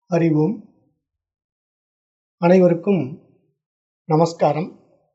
அறிவோம் அனைவருக்கும் நமஸ்காரம்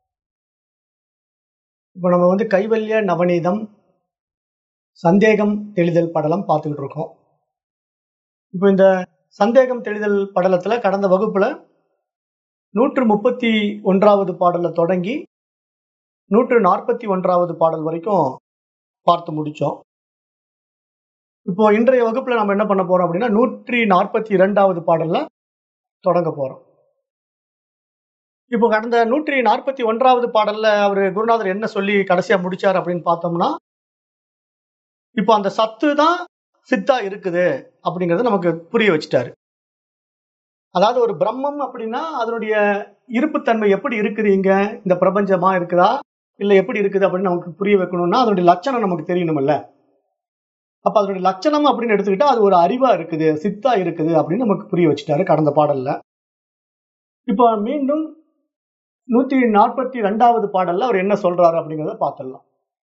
இப்போ நம்ம வந்து கைவல்ய நவநீதம் சந்தேகம் தெளிதல் படலம் பார்த்துக்கிட்டு இருக்கோம் இப்போ இந்த சந்தேகம் தெளிதல் படலத்துல கடந்த வகுப்புல நூற்று முப்பத்தி ஒன்றாவது பாடல்ல தொடங்கி நூற்று நாற்பத்தி ஒன்றாவது பாடல் வரைக்கும் பார்த்து முடிச்சோம் இப்போ இன்றைய வகுப்புல நம்ம என்ன பண்ண போறோம் அப்படின்னா நூற்றி நாற்பத்தி இரண்டாவது பாடல்ல தொடங்க போறோம் இப்போ கடந்த நூற்றி நாற்பத்தி ஒன்றாவது பாடல்ல அவர் குருநாதர் என்ன சொல்லி கடைசியா முடிச்சார் அப்படின்னு பார்த்தோம்னா இப்போ அந்த சத்து தான் சித்தா இருக்குது அப்படிங்கறத நமக்கு புரிய வச்சுட்டாரு அதாவது ஒரு பிரம்மம் அப்படின்னா அதனுடைய இருப்புத்தன்மை எப்படி இருக்குது இங்க இந்த பிரபஞ்சமா இருக்குதா இல்ல எப்படி இருக்குது அப்படின்னு நமக்கு புரிய வைக்கணும்னா அதனுடைய லட்சணம் நமக்கு தெரியணும்ல அப்ப அதனுடைய லட்சணம் அப்படின்னு எடுத்துக்கிட்டா அது ஒரு அறிவா இருக்குது சித்தா இருக்குது அப்படின்னு நமக்கு புரிய வச்சுட்டாரு கடந்த பாடல்ல இப்போ மீண்டும் நூத்தி நாற்பத்தி ரெண்டாவது பாடல்ல அவர் என்ன சொல்றாரு அப்படிங்கறத பார்த்துடலாம்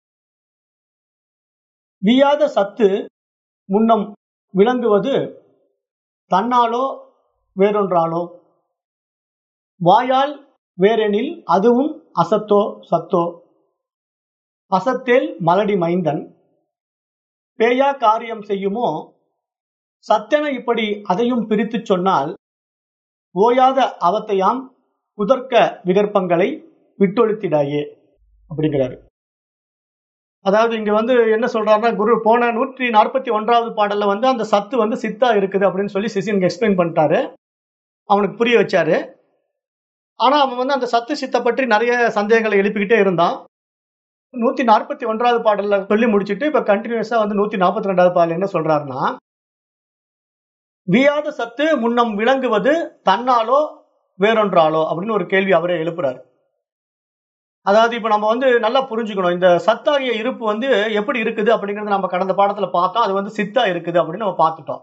வியாத சத்து முன்னம் விளங்குவது தன்னாலோ வேறொன்றாலோ வாயால் வேறெனில் அதுவும் அசத்தோ சத்தோ அசத்தேல் மலடி மைந்தன் பேயா காரியம் செய்யுமோ சத்தென இப்படி அதையும் பிரித்துச் சொன்னால் ஓயாத அவத்தையாம் குதர்க்க விகற்பங்களை விட்டொழித்திடாயே அப்படிங்கிறாரு அதாவது இங்க வந்து என்ன சொல்றாருன்னா குரு போன நூற்றி நாற்பத்தி ஒன்றாவது பாடல்ல வந்து அந்த சத்து வந்து சித்தா இருக்குது அப்படின்னு சொல்லி சிசியனுக்கு எக்ஸ்பிளைன் பண்ணிட்டாரு அவனுக்கு புரிய வச்சாரு ஆனா அவன் வந்து அந்த சத்து சித்த பற்றி நிறைய சந்தேகங்களை எழுப்பிக்கிட்டே இருந்தான் நூத்தி நாற்பத்தி ஒன்றாவது பாடல்ல சொல்லி முடிச்சுட்டு இப்ப கண்டினியூஸா வந்து நூத்தி நாற்பத்தி ரெண்டாவது பாடல் என்ன சொல்றாருன்னா வியாத சத்து முன்னம் விளங்குவது தன்னாலோ வேறொன்றாலோ அப்படின்னு ஒரு கேள்வி அவரே எழுப்புறாரு அதாவது இப்ப நம்ம வந்து நல்லா புரிஞ்சுக்கணும் இந்த சத்தாகிய இருப்பு வந்து எப்படி இருக்குது அப்படிங்கறத நம்ம கடந்த பாடத்துல பார்த்தோம் அது வந்து சித்தா இருக்குது அப்படின்னு நம்ம பார்த்துட்டோம்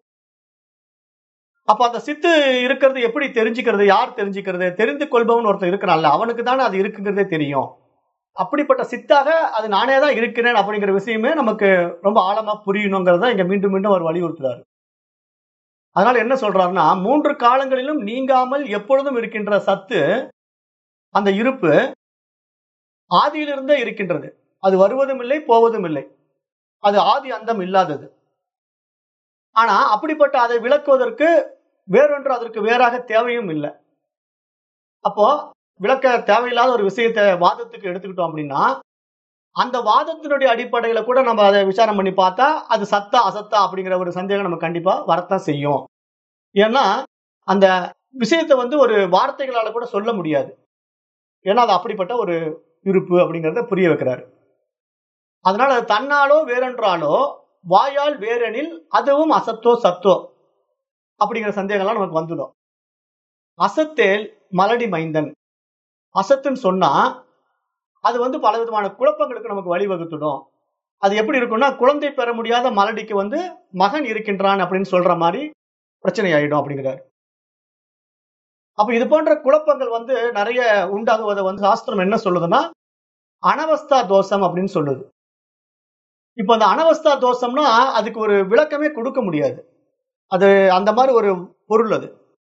அப்ப அந்த சித்து இருக்கிறது எப்படி தெரிஞ்சுக்கிறது யார் தெரிஞ்சுக்கிறது தெரிந்து கொள்பவன் ஒருத்தர் இருக்கிறான்ல அவனுக்கு தானே அது இருக்குங்கிறதே தெரியும் அப்படிப்பட்ட சித்தாக அது நானே தான் இருக்கிறேன் அப்படிங்கிற விஷயமே நமக்கு ரொம்ப ஆழமா புரியணுங்கிறத இங்க மீண்டும் மீண்டும் அவர் வலியுறுத்துறாரு அதனால என்ன சொல்றாருன்னா மூன்று காலங்களிலும் நீங்காமல் எப்பொழுதும் இருக்கின்ற சத்து அந்த இருப்பு ஆதியிலிருந்தே இருக்கின்றது அது வருவதும் இல்லை போவதும் இல்லை அது ஆதி அந்தம் இல்லாதது ஆனா அப்படிப்பட்ட அதை விளக்குவதற்கு வேறொன்று அதற்கு வேறாக தேவையும் இல்லை அப்போ விளக்க தேவையில்லாத ஒரு விஷயத்தை வாதத்துக்கு எடுத்துக்கிட்டோம் அப்படின்னா அந்த வாதத்தினுடைய அடிப்படையில கூட நம்ம அதை விசாரம் பண்ணி பார்த்தா அது சத்தா அசத்தா அப்படிங்கிற ஒரு சந்தேகம் நம்ம கண்டிப்பா வரத்தான் செய்யும் ஏன்னா அந்த விஷயத்தை வந்து ஒரு வார்த்தைகளால கூட சொல்ல முடியாது ஏன்னா அது அப்படிப்பட்ட ஒரு இருப்பு அப்படிங்கிறத புரிய வைக்கிறாரு அதனால தன்னாலோ வேறென்றாலோ வாயால் வேறெனில் அதுவும் அசத்தோ சத்தோ அப்படிங்கிற சந்தேகம்லாம் நமக்கு வந்துடும் அசத்தேல் மலடி மைந்தன் அசத்துன்னு சொன்னா அது வந்து பல விதமான குழப்பங்களுக்கு நமக்கு வழிவகுத்துடும் அது எப்படி இருக்கும்னா குழந்தை பெற முடியாத மலடிக்கு வந்து மகன் இருக்கின்றான் அப்படின்னு சொல்ற மாதிரி பிரச்சனை ஆயிடும் அப்படிங்கிறாரு அப்ப இது போன்ற குழப்பங்கள் வந்து நிறைய உண்டாகுவதை வந்து சாஸ்திரம் என்ன சொல்லுதுன்னா அனவஸ்தா தோஷம் அப்படின்னு சொல்லுது இப்ப அந்த அனவஸ்தா தோஷம்னா அதுக்கு ஒரு விளக்கமே கொடுக்க முடியாது அது அந்த மாதிரி ஒரு பொருள் அது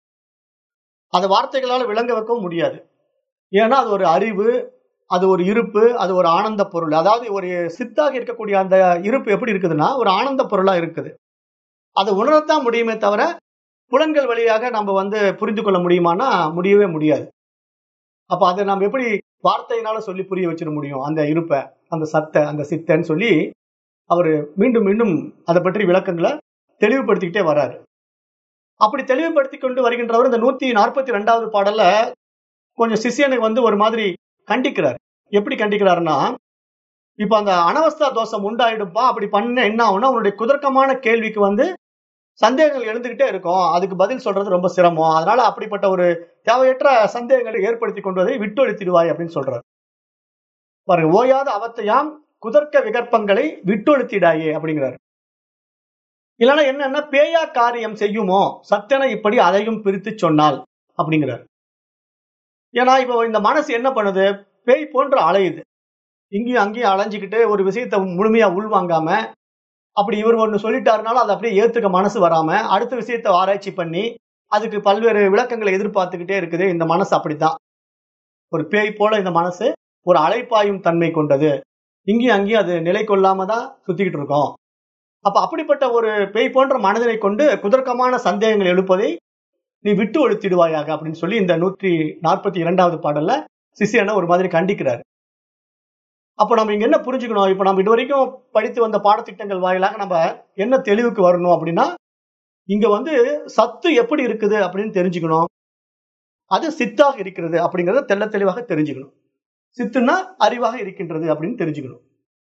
அதை வார்த்தைகளால விளங்க வைக்கவும் முடியாது ஏன்னா அது ஒரு அறிவு அது ஒரு இருப்பு அது ஒரு ஆனந்த பொருள் அதாவது ஒரு சித்தாக இருக்கக்கூடிய அந்த இருப்பு எப்படி இருக்குதுன்னா ஒரு ஆனந்த பொருளா இருக்குது அதை உணரத்தான் முடியுமே தவிர புலன்கள் வழியாக நம்ம வந்து புரிந்து கொள்ள முடியுமானா முடியவே முடியாது அப்ப அதை நம்ம எப்படி வார்த்தையினால சொல்லி புரிய வச்சிட முடியும் அந்த இருப்பை அந்த சத்தை அந்த சித்தன்னு சொல்லி அவர் மீண்டும் மீண்டும் அதை பற்றி விளக்கங்களை தெளிவுபடுத்திக்கிட்டே வர்றாரு அப்படி தெளிவுபடுத்தி கொண்டு வருகின்றவர் இந்த நூத்தி நாற்பத்தி ரெண்டாவது பாடல்ல கொஞ்சம் சிஷியனுக்கு வந்து ஒரு மாதிரி கண்டிக்கிறார் எப்படி கண்டிக்கிறாருன்னா இப்ப அந்த அனவஸ்தா தோஷம் உண்டாயிடுப்பா அப்படி பண்ண என்ன ஆகும்னா உன்னுடைய குதர்க்கமான கேள்விக்கு வந்து சந்தேகங்கள் எழுந்துகிட்டே இருக்கும் அதுக்கு பதில் சொல்றது ரொம்ப சிரமம் அதனால அப்படிப்பட்ட ஒரு தேவையற்ற சந்தேகங்களை ஏற்படுத்தி கொண்டதை விட்டொழித்திடுவாய் அப்படின்னு சொல்றாரு பாருங்க ஓயாத அவத்தையாம் குதர்க்க விகற்பங்களை விட்டொழுத்திடாயே அப்படிங்கிறாரு இல்லைன்னா என்னன்னா பேயா காரியம் செய்யுமோ சத்தனை இப்படி அதையும் பிரித்து சொன்னால் அப்படிங்கிறார் ஏன்னா இப்போ இந்த மனசு என்ன பண்ணுது பேய் போன்ற அலையுது இங்கேயும் அங்கேயும் அலைஞ்சுக்கிட்டு ஒரு விஷயத்தை முழுமையா உள்வாங்காம அப்படி இவர் ஒன்று சொல்லிட்டாருனாலும் அதை அப்படியே ஏத்துக்க மனசு வராம அடுத்த விஷயத்தை ஆராய்ச்சி பண்ணி அதுக்கு பல்வேறு விளக்கங்களை எதிர்பார்த்துக்கிட்டே இருக்குது இந்த மனசு அப்படித்தான் ஒரு பேய் போல இந்த மனசு ஒரு அலைப்பாயும் தன்மை கொண்டது இங்கேயும் அங்கேயும் அது நிலை கொள்ளாம தான் சுத்திக்கிட்டு இருக்கோம் அப்ப அப்படிப்பட்ட ஒரு பேய் போன்ற மனதினை கொண்டு குதர்க்கமான சந்தேகங்கள் எழுப்பதை நீ விட்டு ஒழுத்திடுவாயாக அப்படின்னு சொல்லி இந்த நூற்றி நாற்பத்தி இரண்டாவது பாடல்ல சிசியனை ஒரு மாதிரி கண்டிக்கிறார் அப்ப நம்ம இங்க என்ன புரிஞ்சுக்கணும் இப்ப நம்ம இதுவரைக்கும் படித்து வந்த பாடத்திட்டங்கள் வாயிலாக நம்ம என்ன தெளிவுக்கு வரணும் அப்படின்னா இங்க வந்து சத்து எப்படி இருக்குது அப்படின்னு தெரிஞ்சுக்கணும் அது சித்தாக இருக்கிறது அப்படிங்கறத தெள்ள தெளிவாக தெரிஞ்சுக்கணும் சித்துனா அறிவாக இருக்கின்றது அப்படின்னு தெரிஞ்சுக்கணும்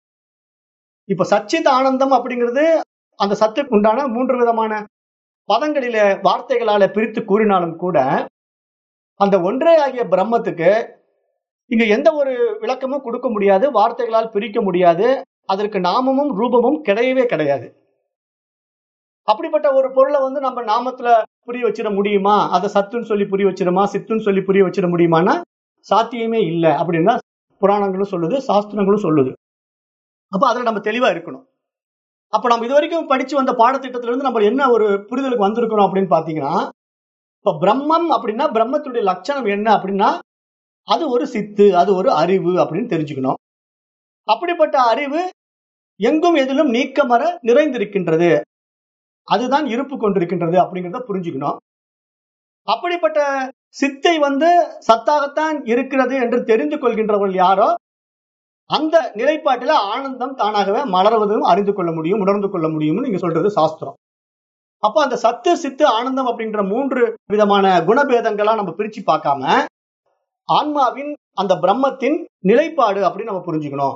இப்ப சச்சித் ஆனந்தம் அப்படிங்கிறது அந்த சத்துக்கு உண்டான மூன்று விதமான பதங்களில வார்த்தைகளால பிரித்து கூறினாலும் கூட அந்த ஒன்றே ஆகிய பிரம்மத்துக்கு இங்க எந்த ஒரு விளக்கமும் கொடுக்க முடியாது வார்த்தைகளால் பிரிக்க முடியாது அதற்கு நாமமும் ரூபமும் கிடையவே கிடையாது அப்படிப்பட்ட ஒரு பொருளை வந்து நம்ம நாமத்துல புரிய வச்சிட முடியுமா அதை சத்துன்னு சொல்லி புரிய வச்சிடுமா சித்துன்னு சொல்லி புரிய வச்சிட முடியுமானா சாத்தியமே இல்லை அப்படின்னா புராணங்களும் சொல்லுது சாஸ்திரங்களும் சொல்லுது அப்ப அதுல நம்ம தெளிவா இருக்கணும் அப்ப நம்ம இது வரைக்கும் படிச்சு வந்த பாடத்திட்டத்துல இருந்து நம்ம என்ன ஒரு புரிதலுக்கு வந்திருக்கிறோம் அப்படின்னு பாத்தீங்கன்னா இப்ப பிரம்மம் அப்படின்னா பிரம்மத்துடைய லட்சணம் என்ன அப்படின்னா அது ஒரு சித்து அது ஒரு அறிவு அப்படின்னு தெரிஞ்சுக்கணும் அப்படிப்பட்ட அறிவு எங்கும் எதிலும் நீக்கமர நிறைந்திருக்கின்றது அதுதான் இருப்பு கொண்டிருக்கின்றது அப்படிங்கிறத புரிஞ்சுக்கணும் அப்படிப்பட்ட சித்தை வந்து சத்தாகத்தான் இருக்கிறது என்று தெரிந்து கொள்கின்றவர்கள் யாரோ அந்த நிலைப்பாட்டில ஆனந்தம் தானாகவே மலர்வதும் அறிந்து கொள்ள முடியும் உணர்ந்து கொள்ள முடியும்னு நீங்க சொல்றது சாஸ்திரம் அப்ப அந்த சத்து சித்து ஆனந்தம் அப்படின்ற மூன்று விதமான குணபேதங்களா நம்ம பிரிச்சு பார்க்காம ஆன்மாவின் அந்த பிரம்மத்தின் நிலைப்பாடு அப்படின்னு நம்ம புரிஞ்சுக்கணும்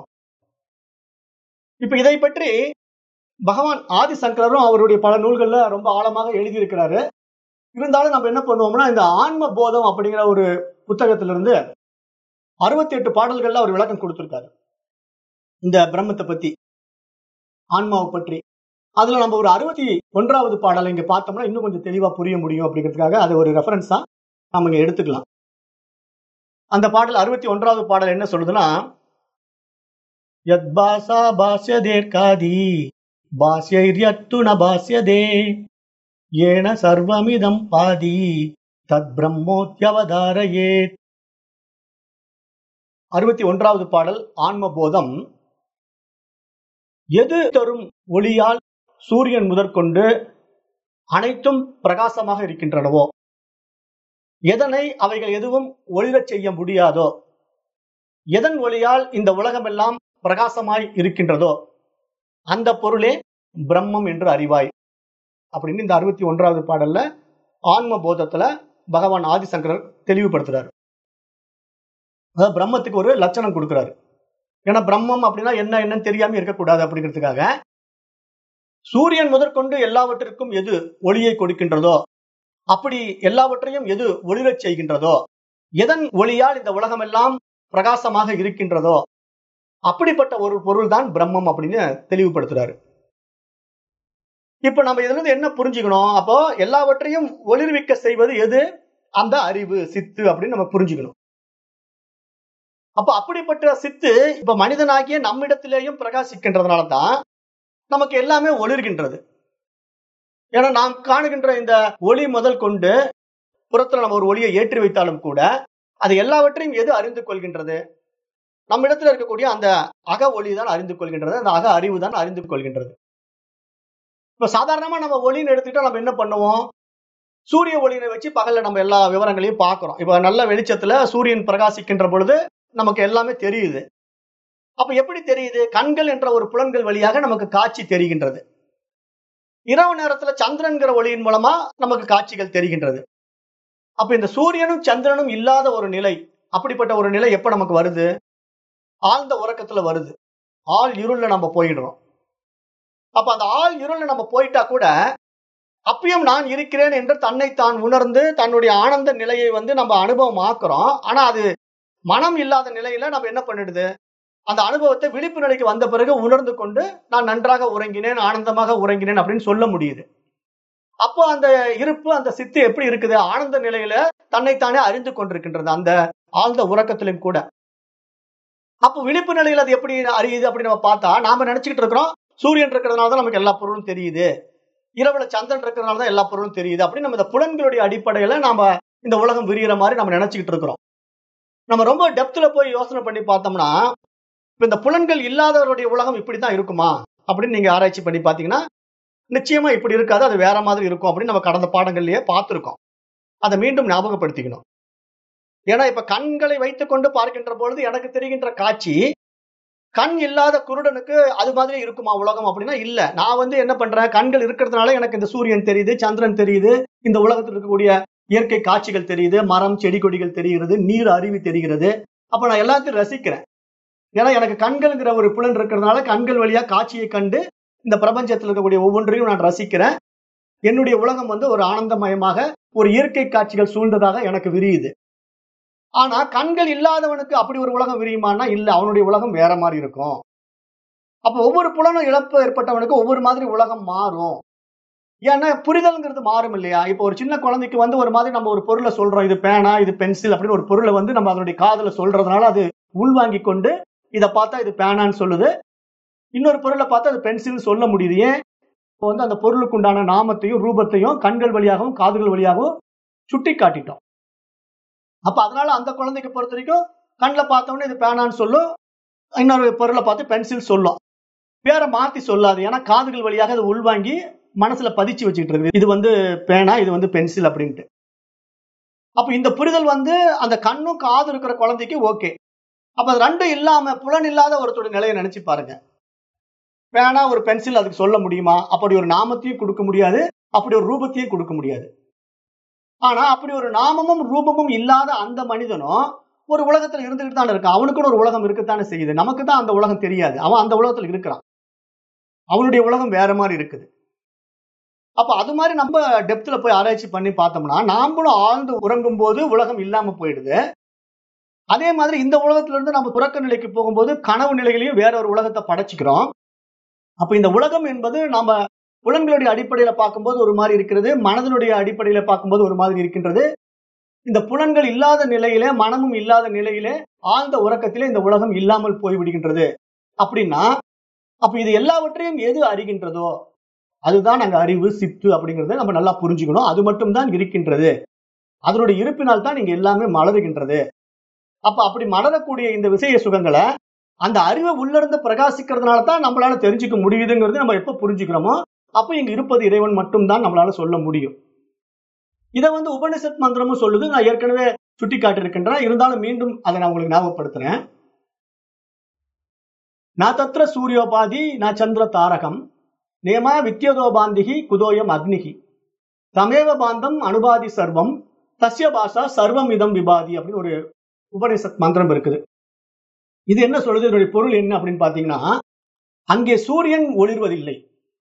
இப்ப இதை பற்றி பகவான் ஆதிசங்கரரும் அவருடைய பல நூல்கள்ல ரொம்ப ஆழமாக எழுதியிருக்கிறாரு இருந்தாலும் நம்ம என்ன பண்ணுவோம்னா இந்த ஆன்ம போதம் அப்படிங்கிற ஒரு புத்தகத்திலிருந்து அறுபத்தி எட்டு பாடல்கள்ல அவர் விளக்கம் கொடுத்திருக்காரு இந்த பிரம்மத்தை பத்தி ஆன்மாவை பற்றி அதுல நம்ம ஒரு அறுபத்தி ஒன்றாவது பாடலை இங்க பார்த்தோம்னா இன்னும் கொஞ்சம் தெளிவா புரிய முடியும் அப்படிங்கிறதுக்காக அதை ஒரு ரெஃபரன்ஸா நம்ம இங்க எடுத்துக்கலாம் அந்த பாடல் அறுபத்தி ஒன்றாவது பாடல் என்ன சொல்லுதுன்னா யத் பாசா பாஸ்யதேர்காதி பாஸ்யைரியத்து ந பாஸ்யதே ஏன சர்வமிதம் பாதி தத் பிரம்மோத்யவதாரயேத் அறுபத்தி ஒன்றாவது பாடல் ஆன்மபோதம் எது தரும் ஒளியால் சூரியன் முதற்கொண்டு அனைத்தும் பிரகாசமாக இருக்கின்றனவோ எதனை அவைகள் எதுவும் ஒளிரச் செய்ய முடியாதோ எதன் ஒளியால் இந்த உலகமெல்லாம் பிரகாசமாய் இருக்கின்றதோ அந்த பொருளே பிரம்மம் என்று அறிவாய் அப்படின்னு இந்த அறுபத்தி ஒன்றாவது பாடல்ல ஆன்ம போதத்துல பகவான் ஆதிசங்கரர் தெளிவுபடுத்துறாரு அதாவது பிரம்மத்துக்கு ஒரு லட்சணம் கொடுக்கிறாரு ஏன்னா பிரம்மம் அப்படின்னா என்ன என்னன்னு தெரியாம இருக்கக்கூடாது அப்படிங்கிறதுக்காக சூரியன் முதற்கொண்டு எல்லாவற்றிற்கும் எது ஒளியை கொடுக்கின்றதோ அப்படி எல்லாவற்றையும் எது ஒளிரச் செய்கின்றதோ எதன் ஒளியால் இந்த உலகம் எல்லாம் பிரகாசமாக இருக்கின்றதோ அப்படிப்பட்ட ஒரு பொருள் தான் பிரம்மம் அப்படின்னு தெளிவுபடுத்துறாரு இப்ப நம்ம இதுல இருந்து என்ன புரிஞ்சுக்கணும் அப்போ எல்லாவற்றையும் ஒளிர்விக்க செய்வது எது அந்த அறிவு சித்து அப்படின்னு நம்ம புரிஞ்சுக்கணும் அப்ப அப்படிப்பட்ட சித்து இப்ப மனிதனாகிய நம்மிடத்திலேயும் பிரகாசிக்கின்றதுனால தான் நமக்கு எல்லாமே ஒளிர்கின்றது ஏன்னா நாம் காணுகின்ற இந்த ஒளி முதல் கொண்டு புறத்துல நம்ம ஒரு ஒளியை ஏற்றி வைத்தாலும் கூட அது எல்லாவற்றையும் எது அறிந்து கொள்கின்றது நம்மிடத்துல இருக்கக்கூடிய அந்த அக ஒளி தான் அறிந்து கொள்கின்றது அந்த அக அறிவு தான் அறிந்து கொள்கின்றது இப்ப சாதாரணமா நம்ம ஒளின்னு எடுத்துக்கிட்டா நம்ம என்ன பண்ணுவோம் சூரிய ஒளியை வச்சு பகல்ல நம்ம எல்லா விவரங்களையும் பார்க்கிறோம் இப்ப நல்ல வெளிச்சத்துல சூரியன் பிரகாசிக்கின்ற பொழுது நமக்கு எல்லாமே தெரியுது அப்ப எப்படி தெரியுது கண்கள் என்ற ஒரு புலன்கள் வழியாக நமக்கு காட்சி தெரிகின்றது இரவு நேரத்துல சந்திரன்கிற ஒளியின் மூலமா நமக்கு காட்சிகள் தெரிகின்றது அப்ப இந்த சூரியனும் சந்திரனும் இல்லாத ஒரு நிலை அப்படிப்பட்ட ஒரு நிலை எப்ப நமக்கு வருது ஆழ்ந்த உறக்கத்துல வருது ஆள் இருள்ல நம்ம போயிடுறோம் அப்ப அந்த ஆள் இருள்ல நம்ம போயிட்டா கூட அப்பயும் நான் இருக்கிறேன் என்று தன்னை தான் உணர்ந்து தன்னுடைய ஆனந்த நிலையை வந்து நம்ம அனுபவம் ஆக்குறோம் ஆனா அது மனம் இல்லாத நிலையில நம்ம என்ன பண்ணிடுது அந்த அனுபவத்தை விழிப்பு நிலைக்கு வந்த பிறகு உணர்ந்து கொண்டு நான் நன்றாக உறங்கினேன் ஆனந்தமாக உறங்கினேன் அப்படின்னு சொல்ல முடியுது அப்போ அந்த இருப்பு அந்த சித்து எப்படி இருக்குது ஆனந்த நிலையில தன்னைத்தானே அறிந்து கொண்டிருக்கின்றது அந்த ஆழ்ந்த உறக்கத்திலும் கூட அப்போ விழிப்பு நிலையில அது எப்படி அறியுது அப்படின்னு நம்ம பார்த்தா நாம நினைச்சுக்கிட்டு இருக்கிறோம் சூரியன் இருக்கிறதுனால தான் நமக்கு எல்லா பொருளும் தெரியுது இரவுல சந்திரன் இருக்கிறதுனால தான் எல்லா பொருளும் தெரியுது அப்படின்னு நம்ம இந்த புலன்களுடைய அடிப்படையில நாம இந்த உலகம் விரிகிற மாதிரி நம்ம நினைச்சுக்கிட்டு இருக்கிறோம் நம்ம ரொம்ப டெப்த்ல போய் யோசனை பண்ணி பார்த்தோம்னா இப்ப இந்த புலன்கள் இல்லாதவருடைய உலகம் இப்படித்தான் இருக்குமா அப்படின்னு நீங்க ஆராய்ச்சி பண்ணி பாத்தீங்கன்னா நிச்சயமா இப்படி இருக்காது அது வேற மாதிரி இருக்கும் அப்படின்னு நம்ம கடந்த பாடங்கள்லயே பார்த்திருக்கோம் அதை மீண்டும் ஞாபகப்படுத்திக்கணும் ஏன்னா இப்ப கண்களை வைத்துக்கொண்டு பார்க்கின்ற பொழுது எனக்கு தெரிகின்ற காட்சி கண் இல்லாத குருடனுக்கு அது மாதிரி இருக்குமா உலகம் அப்படின்னா இல்ல நான் வந்து என்ன பண்றேன் கண்கள் இருக்கிறதுனால எனக்கு இந்த சூரியன் தெரியுது சந்திரன் தெரியுது இந்த உலகத்தில் இருக்கக்கூடிய இயற்கை காட்சிகள் தெரியுது மரம் செடி கொடிகள் தெரிகிறது நீர் அருவி தெரிகிறது அப்ப நான் எல்லாத்தையும் ரசிக்கிறேன் ஏன்னா எனக்கு கண்கள்ங்கிற ஒரு புலன் இருக்கிறதுனால கண்கள் வழியா காட்சியை கண்டு இந்த பிரபஞ்சத்தில் இருக்கக்கூடிய ஒவ்வொன்றையும் நான் ரசிக்கிறேன் என்னுடைய உலகம் வந்து ஒரு ஆனந்தமயமாக ஒரு இயற்கை காட்சிகள் சூழ்ந்ததாக எனக்கு விரியுது ஆனா கண்கள் இல்லாதவனுக்கு அப்படி ஒரு உலகம் விரியுமானா இல்ல அவனுடைய உலகம் வேற மாதிரி இருக்கும் அப்ப ஒவ்வொரு புலனும் இழப்பு ஏற்பட்டவனுக்கு ஒவ்வொரு மாதிரி உலகம் மாறும் ஏன்னா புரிதல்ங்கிறது மாறும் இல்லையா இப்போ ஒரு சின்ன குழந்தைக்கு வந்து ஒரு மாதிரி நம்ம ஒரு பொருளை சொல்றோம் இது பேனா இது பென்சில் அப்படின்னு ஒரு பொருளை வந்து நம்ம அதனுடைய காதுல சொல்றதுனால அது உள்வாங்கி கொண்டு இதை பார்த்தா இது பேனான்னு சொல்லுது இன்னொரு பொருளை பார்த்தா அது பென்சில் சொல்ல முடியுது ஏன் இப்போ வந்து அந்த பொருளுக்கு உண்டான நாமத்தையும் ரூபத்தையும் கண்கள் வழியாகவும் காதுகள் வழியாகவும் சுட்டி காட்டிட்டோம் அப்ப அதனால அந்த குழந்தைக்கு பொறுத்த வரைக்கும் கண்ணில் பார்த்தோன்னே இது பேனான்னு சொல்லும் இன்னொரு பொருளை பார்த்து பென்சில் சொல்லும் பேரை மாத்தி சொல்லாது ஏன்னா காதுகள் வழியாக அது உள்வாங்கி மனசுல பதிச்சு வச்சுக்கிட்டு இருக்குது இது வந்து பேனா இது வந்து பென்சில் அப்படின்ட்டு அப்ப இந்த புரிதல் வந்து அந்த கண்ணும் காது இருக்கிற குழந்தைக்கு ஓகே அப்ப அது ரெண்டும் இல்லாம புலன் இல்லாத ஒருத்தோட நிலையை நினைச்சு பாருங்க பேனா ஒரு பென்சில் அதுக்கு சொல்ல முடியுமா அப்படி ஒரு நாமத்தையும் கொடுக்க முடியாது அப்படி ஒரு ரூபத்தையும் கொடுக்க முடியாது ஆனா அப்படி ஒரு நாமமும் ரூபமும் இல்லாத அந்த மனிதனும் ஒரு உலகத்துல இருந்துகிட்டு தான் இருக்கான் அவனுக்குன்னு ஒரு உலகம் இருக்கத்தானே செய்யுது நமக்கு தான் அந்த உலகம் தெரியாது அவன் அந்த உலகத்துல இருக்கிறான் அவனுடைய உலகம் வேற மாதிரி இருக்குது அப்ப அது மாதிரி நம்ம டெப்த்ல போய் ஆராய்ச்சி பண்ணி பார்த்தோம்னா நாமளும் ஆழ்ந்து உறங்கும் போது உலகம் இல்லாம போயிடுது அதே மாதிரி இந்த உலகத்துல இருந்து நம்ம துறக்க நிலைக்கு போகும்போது கனவு நிலைகளையும் வேற ஒரு உலகத்தை படைச்சுக்கிறோம் அப்ப இந்த உலகம் என்பது நாம புலன்களுடைய அடிப்படையில பார்க்கும்போது ஒரு மாதிரி இருக்கிறது மனதனுடைய அடிப்படையில பார்க்கும்போது ஒரு மாதிரி இருக்கின்றது இந்த புலன்கள் இல்லாத நிலையிலே மனமும் இல்லாத நிலையிலே ஆழ்ந்த உறக்கத்திலே இந்த உலகம் இல்லாமல் போய்விடுகின்றது அப்படின்னா அப்ப இது எல்லாவற்றையும் எது அறிகின்றதோ அதுதான் அங்க அறிவு சித்து அப்படிங்கறத நம்ம நல்லா புரிஞ்சுக்கணும் அது மட்டும் தான் இருக்கின்றது அதனுடைய இருப்பினால் தான் இங்க எல்லாமே மலருகின்றது அப்ப அப்படி மலரக்கூடிய இந்த விசய சுகங்களை அந்த அறிவை உள்ளிருந்து பிரகாசிக்கிறதுனால தான் நம்மளால தெரிஞ்சுக்க முடியுதுங்கிறது நம்ம எப்ப புரிஞ்சுக்கிறோமோ அப்ப இங்க இருப்பது இறைவன் மட்டும்தான் நம்மளால சொல்ல முடியும் இதை வந்து உபனிஷத் மந்திரமும் சொல்லுது நான் ஏற்கனவே சுட்டி காட்டியிருக்கின்றேன் இருந்தாலும் மீண்டும் அதை நான் உங்களுக்கு ஞாபகப்படுத்துறேன் நான் தத்திர சூரியோபாதி நான் சந்திர தாரகம் நேமா வித்யதோபாந்திகி குதோயம் அக்னிகி தமேவ பாந்தம் அனுபாதி சர்வம் தஸ்ய பாஷா சர்வம் இதம் விபாதி அப்படின்னு ஒரு உபனிஷத் மந்திரம் இருக்குது இது என்ன சொல்றது இதனுடைய பொருள் என்ன அப்படின்னு பாத்தீங்கன்னா அங்கே சூரியன் ஒளிர்வதில்லை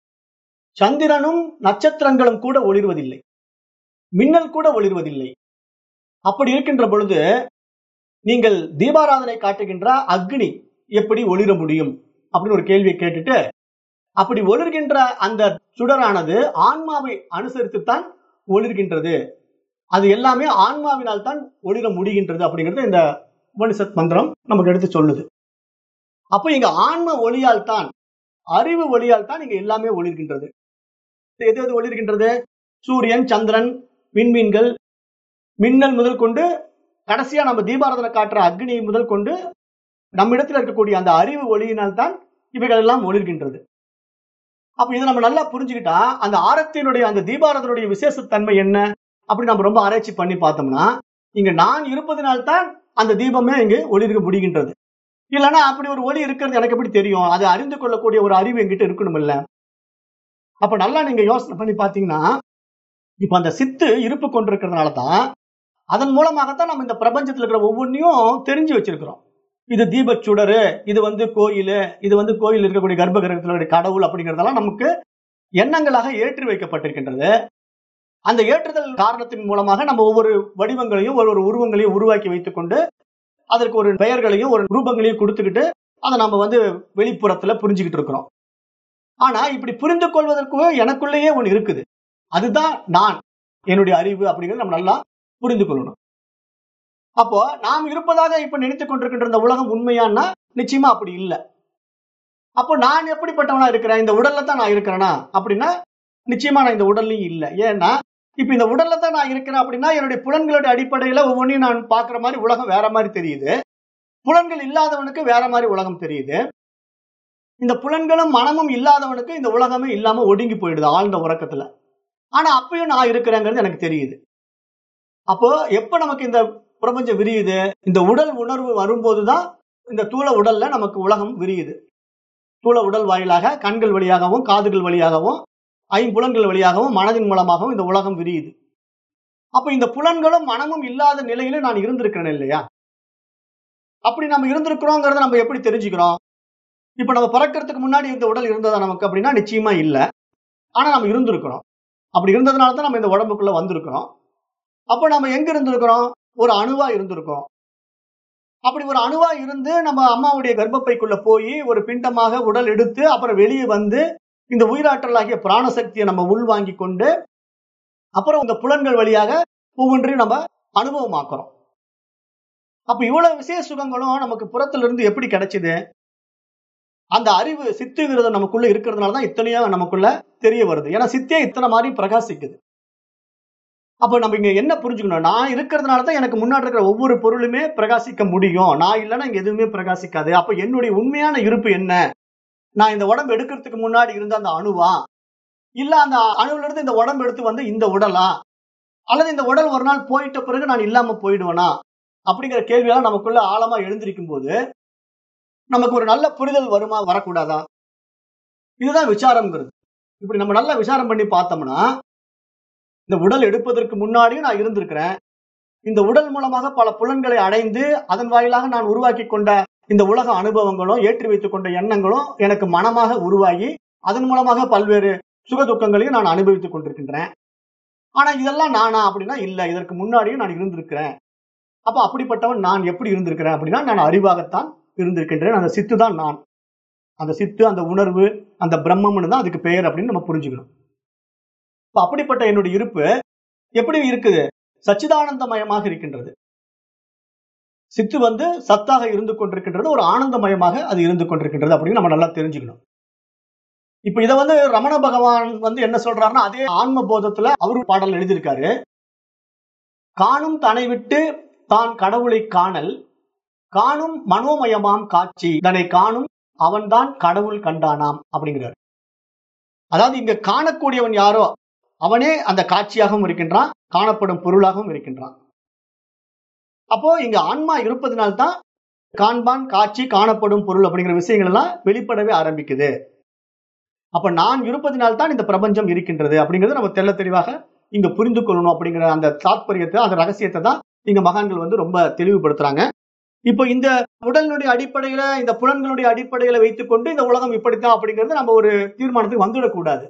சந்திரனும் நட்சத்திரங்களும் கூட ஒளிர்வதில்லை மின்னல் கூட ஒளிர்வதில்லை அப்படி இருக்கின்ற பொழுது நீங்கள் தீபாராதனை காட்டுகின்ற அக்னி எப்படி ஒளிர முடியும் அப்படின்னு ஒரு கேள்வியை கேட்டுட்டு அப்படி ஒளிர்கின்ற அந்த சுடரானது ஆன்மாவை அனுசரித்துத்தான் ஒளிர்கின்றது அது எல்லாமே ஆன்மாவினால் தான் ஒளிர முடிகின்றது அப்படிங்கிறது இந்த உபனிஷத் மந்திரம் நமக்கு எடுத்து சொல்லுது அப்போ இங்க ஆன்ம ஒளியால் தான் அறிவு ஒளியால் தான் இங்க எல்லாமே ஒளிர்கின்றது எது எது ஒளிர்கின்றது சூரியன் சந்திரன் விண்மீன்கள் மின்னல் முதல் கொண்டு கடைசியா நம்ம தீபாராதனை காட்டுற அக்னி முதல் கொண்டு நம்மிடத்தில் இருக்கக்கூடிய அந்த அறிவு ஒளியினால் தான் இவைகள் எல்லாம் ஒளிர்கின்றது அப்ப இதை நம்ம நல்லா புரிஞ்சுக்கிட்டா அந்த ஆரத்தினுடைய அந்த தீபாரதனுடைய விசேஷத்தன்மை என்ன அப்படி நம்ம ரொம்ப ஆராய்ச்சி பண்ணி பார்த்தோம்னா இங்க நான் இருப்பதனால்தான் அந்த தீபமே இங்கு ஒளிர்க முடிகின்றது இல்லைன்னா அப்படி ஒரு ஒளி இருக்கிறது எனக்கு எப்படி தெரியும் அதை அறிந்து கொள்ளக்கூடிய ஒரு அறிவு என்கிட்ட இருக்கணும் இல்ல அப்ப நல்லா நீங்க யோசனை பண்ணி பாத்தீங்கன்னா இப்ப அந்த சித்து இருப்பு கொண்டிருக்கிறதுனால தான் அதன் மூலமாகத்தான் நம்ம இந்த பிரபஞ்சத்துல இருக்கிற ஒவ்வொன்றையும் தெரிஞ்சு வச்சிருக்கிறோம் இது தீபச்சுடரு இது வந்து கோயில் இது வந்து கோயில் இருக்கக்கூடிய கர்ப்ப கிரகத்தில் கடவுள் அப்படிங்கறதெல்லாம் நமக்கு எண்ணங்களாக ஏற்றி வைக்கப்பட்டிருக்கின்றது அந்த ஏற்றுதல் காரணத்தின் மூலமாக நம்ம ஒவ்வொரு வடிவங்களையும் ஒரு ஒரு உருவங்களையும் உருவாக்கி வைத்துக்கொண்டு அதற்கு ஒரு பெயர்களையும் ஒரு ரூபங்களையும் கொடுத்துக்கிட்டு அதை நம்ம வந்து வெளிப்புறத்துல புரிஞ்சுக்கிட்டு இருக்கிறோம் ஆனா இப்படி புரிந்து கொள்வதற்கு எனக்குள்ளேயே ஒண்ணு இருக்குது அதுதான் நான் என்னுடைய அறிவு அப்படிங்கறத நம்ம நல்லா புரிந்து கொள்ளணும் அப்போ நாம் இருப்பதாக இப்ப நினைத்துக் கொண்டிருக்கின்ற இந்த உலகம் உண்மையானா நிச்சயமா அப்படி இல்லை அப்போ நான் எப்படிப்பட்டவனா இருக்கிறேன் இந்த உடல்ல தான் நான் இருக்கிறேனா அப்படின்னா நிச்சயமா நான் இந்த உடல்லையும் இல்லை ஏன்னா இப்ப இந்த உடல்ல தான் நான் இருக்கிறேன் அப்படின்னா என்னுடைய புலன்களுடைய அடிப்படையில ஒவ்வொன்றையும் நான் பார்க்குற மாதிரி உலகம் வேற மாதிரி தெரியுது புலன்கள் இல்லாதவனுக்கு வேற மாதிரி உலகம் தெரியுது இந்த புலன்களும் மனமும் இல்லாதவனுக்கு இந்த உலகமே இல்லாம ஒடுங்கி போயிடுது ஆழ்ந்த உறக்கத்துல ஆனா அப்பயும் நான் இருக்கிறேங்கிறது எனக்கு தெரியுது அப்போ எப்ப நமக்கு இந்த பிரபஞ்சம் விரியுது இந்த உடல் உணர்வு வரும்போதுதான் இந்த தூள உடல்ல நமக்கு உலகம் விரியுது தூள உடல் வாயிலாக கண்கள் வழியாகவும் காதுகள் வழியாகவும் ஐம்புலன்கள் வழியாகவும் மனதின் மூலமாகவும் இந்த உலகம் விரியுது அப்ப இந்த புலன்களும் மனமும் இல்லாத நிலையில நான் இருந்திருக்கிறேன் இல்லையா அப்படி நம்ம இருந்திருக்கிறோங்கிறத நம்ம எப்படி தெரிஞ்சுக்கிறோம் இப்ப நம்ம பிறக்கிறதுக்கு முன்னாடி இந்த உடல் இருந்ததா நமக்கு அப்படின்னா நிச்சயமா இல்ல ஆனா நம்ம இருந்திருக்கிறோம் அப்படி இருந்ததுனால தான் நம்ம இந்த உடம்புக்குள்ள வந்திருக்கிறோம் அப்ப நம்ம எங்க இருந்திருக்கிறோம் ஒரு அணுவா இருந்திருக்கோம் அப்படி ஒரு அணுவா இருந்து நம்ம அம்மாவுடைய கர்ப்பப்பைக்குள்ள போய் ஒரு பிண்டமாக உடல் எடுத்து அப்புறம் வெளியே வந்து இந்த உயிராற்றலாகிய பிராணசக்தியை நம்ம உள்வாங்கி கொண்டு அப்புறம் இந்த புலன்கள் வழியாக ஒவ்வொன்றையும் நம்ம அனுபவமாக்குறோம் அப்ப இவ்வளவு விசேஷ சுகங்களும் நமக்கு புறத்துல இருந்து எப்படி கிடைச்சது அந்த அறிவு சித்து விரதம் நமக்குள்ள இருக்கிறதுனால தான் இத்தனையோ நமக்குள்ள தெரிய வருது ஏன்னா சித்தே இத்தனை மாதிரி பிரகாசிக்குது அப்ப நம்ம இங்க என்ன புரிஞ்சுக்கணும் நான் இருக்கிறதுனால தான் எனக்கு முன்னாடி இருக்கிற ஒவ்வொரு பொருளுமே பிரகாசிக்க முடியும் நான் இல்லைன்னா இங்க எதுவுமே பிரகாசிக்காது அப்ப என்னுடைய உண்மையான இருப்பு என்ன நான் இந்த உடம்பு எடுக்கிறதுக்கு முன்னாடி இருந்த அந்த அணுவா இல்ல அந்த அணுவுல இருந்து இந்த உடம்பு எடுத்து வந்து இந்த உடலா அல்லது இந்த உடல் ஒரு நாள் போயிட்ட பிறகு நான் இல்லாம போயிடுவேனா அப்படிங்கிற கேள்வியெல்லாம் நமக்குள்ள ஆழமா எழுந்திருக்கும் போது நமக்கு ஒரு நல்ல புரிதல் வருமா வரக்கூடாதா இதுதான் விசாரம்ங்கிறது இப்படி நம்ம நல்லா விசாரம் பண்ணி பார்த்தோம்னா இந்த உடல் எடுப்பதற்கு முன்னாடியும் நான் இருந்திருக்கிறேன் இந்த உடல் மூலமாக பல புலன்களை அடைந்து அதன் வாயிலாக நான் உருவாக்கி கொண்ட இந்த உலக அனுபவங்களும் ஏற்றி வைத்துக் கொண்ட எண்ணங்களும் எனக்கு மனமாக உருவாகி அதன் மூலமாக பல்வேறு சுக துக்கங்களையும் நான் அனுபவித்துக் கொண்டிருக்கின்றேன் ஆனா இதெல்லாம் நானா அப்படின்னா இல்ல இதற்கு முன்னாடியும் நான் இருந்திருக்கிறேன் அப்ப அப்படிப்பட்டவன் நான் எப்படி இருந்திருக்கிறேன் அப்படின்னா நான் அறிவாகத்தான் இருந்திருக்கின்றேன் அந்த சித்து தான் நான் அந்த சித்து அந்த உணர்வு அந்த பிரம்மம்னு தான் அதுக்கு பெயர் அப்படின்னு நம்ம புரிஞ்சுக்கணும் இப்ப அப்படிப்பட்ட என்னுடைய இருப்பு எப்படி இருக்குது சச்சிதானந்தமயமாக இருக்கின்றது சித்து வந்து சத்தாக இருந்து கொண்டிருக்கின்றது ஒரு ஆனந்தமயமாக அது இருந்து கொண்டிருக்கின்றது அப்படின்னு நம்ம நல்லா தெரிஞ்சுக்கணும் இப்ப இதை வந்து ரமண பகவான் வந்து என்ன சொல்றாருன்னா அதே ஆன்ம போதத்துல அவரு பாடல் எழுதியிருக்காரு காணும் தனை விட்டு தான் கடவுளை காணல் காணும் மனோமயமாம் காட்சி தன்னை காணும் அவன்தான் கடவுள் கண்டானாம் அப்படிங்கிறார் அதாவது இங்க காணக்கூடியவன் யாரோ அவனே அந்த காட்சியாகவும் இருக்கின்றான் காணப்படும் பொருளாகவும் இருக்கின்றான் அப்போ இங்க ஆன்மா இருப்பதனால்தான் காண்பான் காட்சி காணப்படும் பொருள் அப்படிங்கிற விஷயங்கள் எல்லாம் வெளிப்படவே ஆரம்பிக்குது அப்ப நான் இருப்பதினால்தான் இந்த பிரபஞ்சம் இருக்கின்றது அப்படிங்கறத நம்ம தெள்ள தெளிவாக இங்க புரிந்து கொள்ளணும் அப்படிங்கிற அந்த தாற்பயத்தை அந்த ரகசியத்தை தான் இங்க மகான்கள் வந்து ரொம்ப தெளிவுபடுத்துறாங்க இப்போ இந்த உடலினுடைய அடிப்படையில இந்த புலன்களுடைய அடிப்படையில வைத்துக்கொண்டு இந்த உலகம் இப்படித்தான் அப்படிங்கிறது நம்ம ஒரு தீர்மானத்துக்கு வந்துவிடக்கூடாது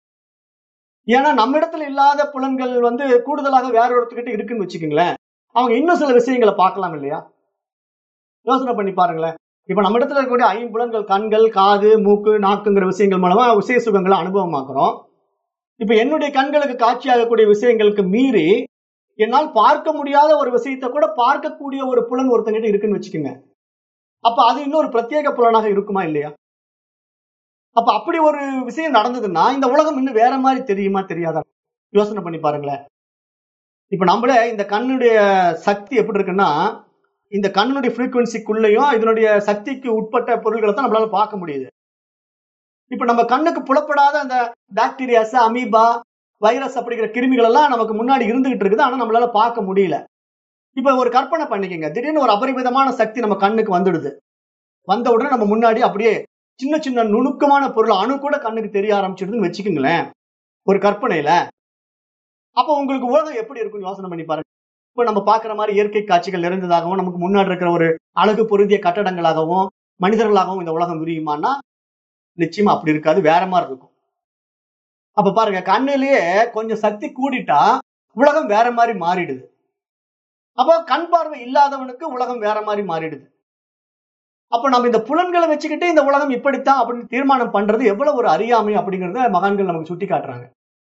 ஏன்னா நம்ம இடத்துல இல்லாத புலன்கள் வந்து கூடுதலாக வேற ஒருத்தர்கிட்ட இருக்குன்னு வச்சுக்கோங்களேன் அவங்க இன்னும் சில விஷயங்களை பார்க்கலாம் இல்லையா யோசனை பண்ணி பாருங்களேன் இப்ப நம்ம இடத்துல இருக்கக்கூடிய ஐம்புலன்கள் கண்கள் காது மூக்கு நாக்குங்கிற விஷயங்கள் மூலமா விசேஷ சுகங்களை அனுபவமாக்குறோம் இப்ப என்னுடைய கண்களுக்கு காட்சியாகக்கூடிய விஷயங்களுக்கு மீறி என்னால் பார்க்க முடியாத ஒரு விஷயத்தை கூட பார்க்கக்கூடிய ஒரு புலன் ஒருத்தங்கிட்ட இருக்குன்னு வச்சுக்கோங்க அப்ப அது இன்னொரு பிரத்யேக புலனாக இருக்குமா இல்லையா அப்ப அப்படி ஒரு விஷயம் நடந்ததுன்னா இந்த உலகம் இன்னும் வேற மாதிரி தெரியுமா தெரியாதா யோசனை பண்ணி பாருங்களேன் இப்ப நம்மளே இந்த கண்ணுடைய சக்தி எப்படி இருக்குன்னா இந்த கண்ணுடைய ஃப்ரீக்குவன்சிக்குள்ளேயும் இதனுடைய சக்திக்கு உட்பட்ட பொருள்களை தான் நம்மளால பார்க்க முடியுது இப்ப நம்ம கண்ணுக்கு புலப்படாத அந்த பாக்டீரியாஸ் அமீபா வைரஸ் அப்படிங்கிற கிருமிகள் எல்லாம் நமக்கு முன்னாடி இருந்துகிட்டு இருக்குது ஆனா நம்மளால பார்க்க முடியல இப்ப ஒரு கற்பனை பண்ணிக்கங்க திடீர்னு ஒரு அபரிமிதமான சக்தி நம்ம கண்ணுக்கு வந்துடுது வந்த உடனே நம்ம முன்னாடி அப்படியே சின்ன சின்ன நுணுக்கமான பொருள் அணு கூட கண்ணுக்கு தெரிய ஆரம்பிச்சிடுதுன்னு வச்சுக்கோங்களேன் ஒரு கற்பனையில அப்ப உங்களுக்கு உலகம் எப்படி இருக்கும்னு யோசனை பண்ணி பாருங்க இப்ப நம்ம பாக்குற மாதிரி இயற்கை காட்சிகள் நிறைந்ததாகவும் நமக்கு முன்னாடி இருக்கிற ஒரு அழகு பொருந்திய கட்டடங்களாகவும் மனிதர்களாகவும் இந்த உலகம் விரியுமான்னா நிச்சயமா அப்படி இருக்காது வேற மாதிரி இருக்கும் அப்ப பாருங்க கண்ணிலேயே கொஞ்சம் சக்தி கூடிட்டா உலகம் வேற மாதிரி மாறிடுது அப்போ கண் பார்வை இல்லாதவனுக்கு உலகம் வேற மாதிரி மாறிடுது அப்ப நம்ம இந்த புலன்களை வச்சுக்கிட்டு இந்த உலகம் இப்படித்தான் அப்படின்னு தீர்மானம் பண்றது எவ்வளவு ஒரு அறியாமை அப்படிங்கறத மகான்கள் நமக்கு சுட்டி காட்டுறாங்க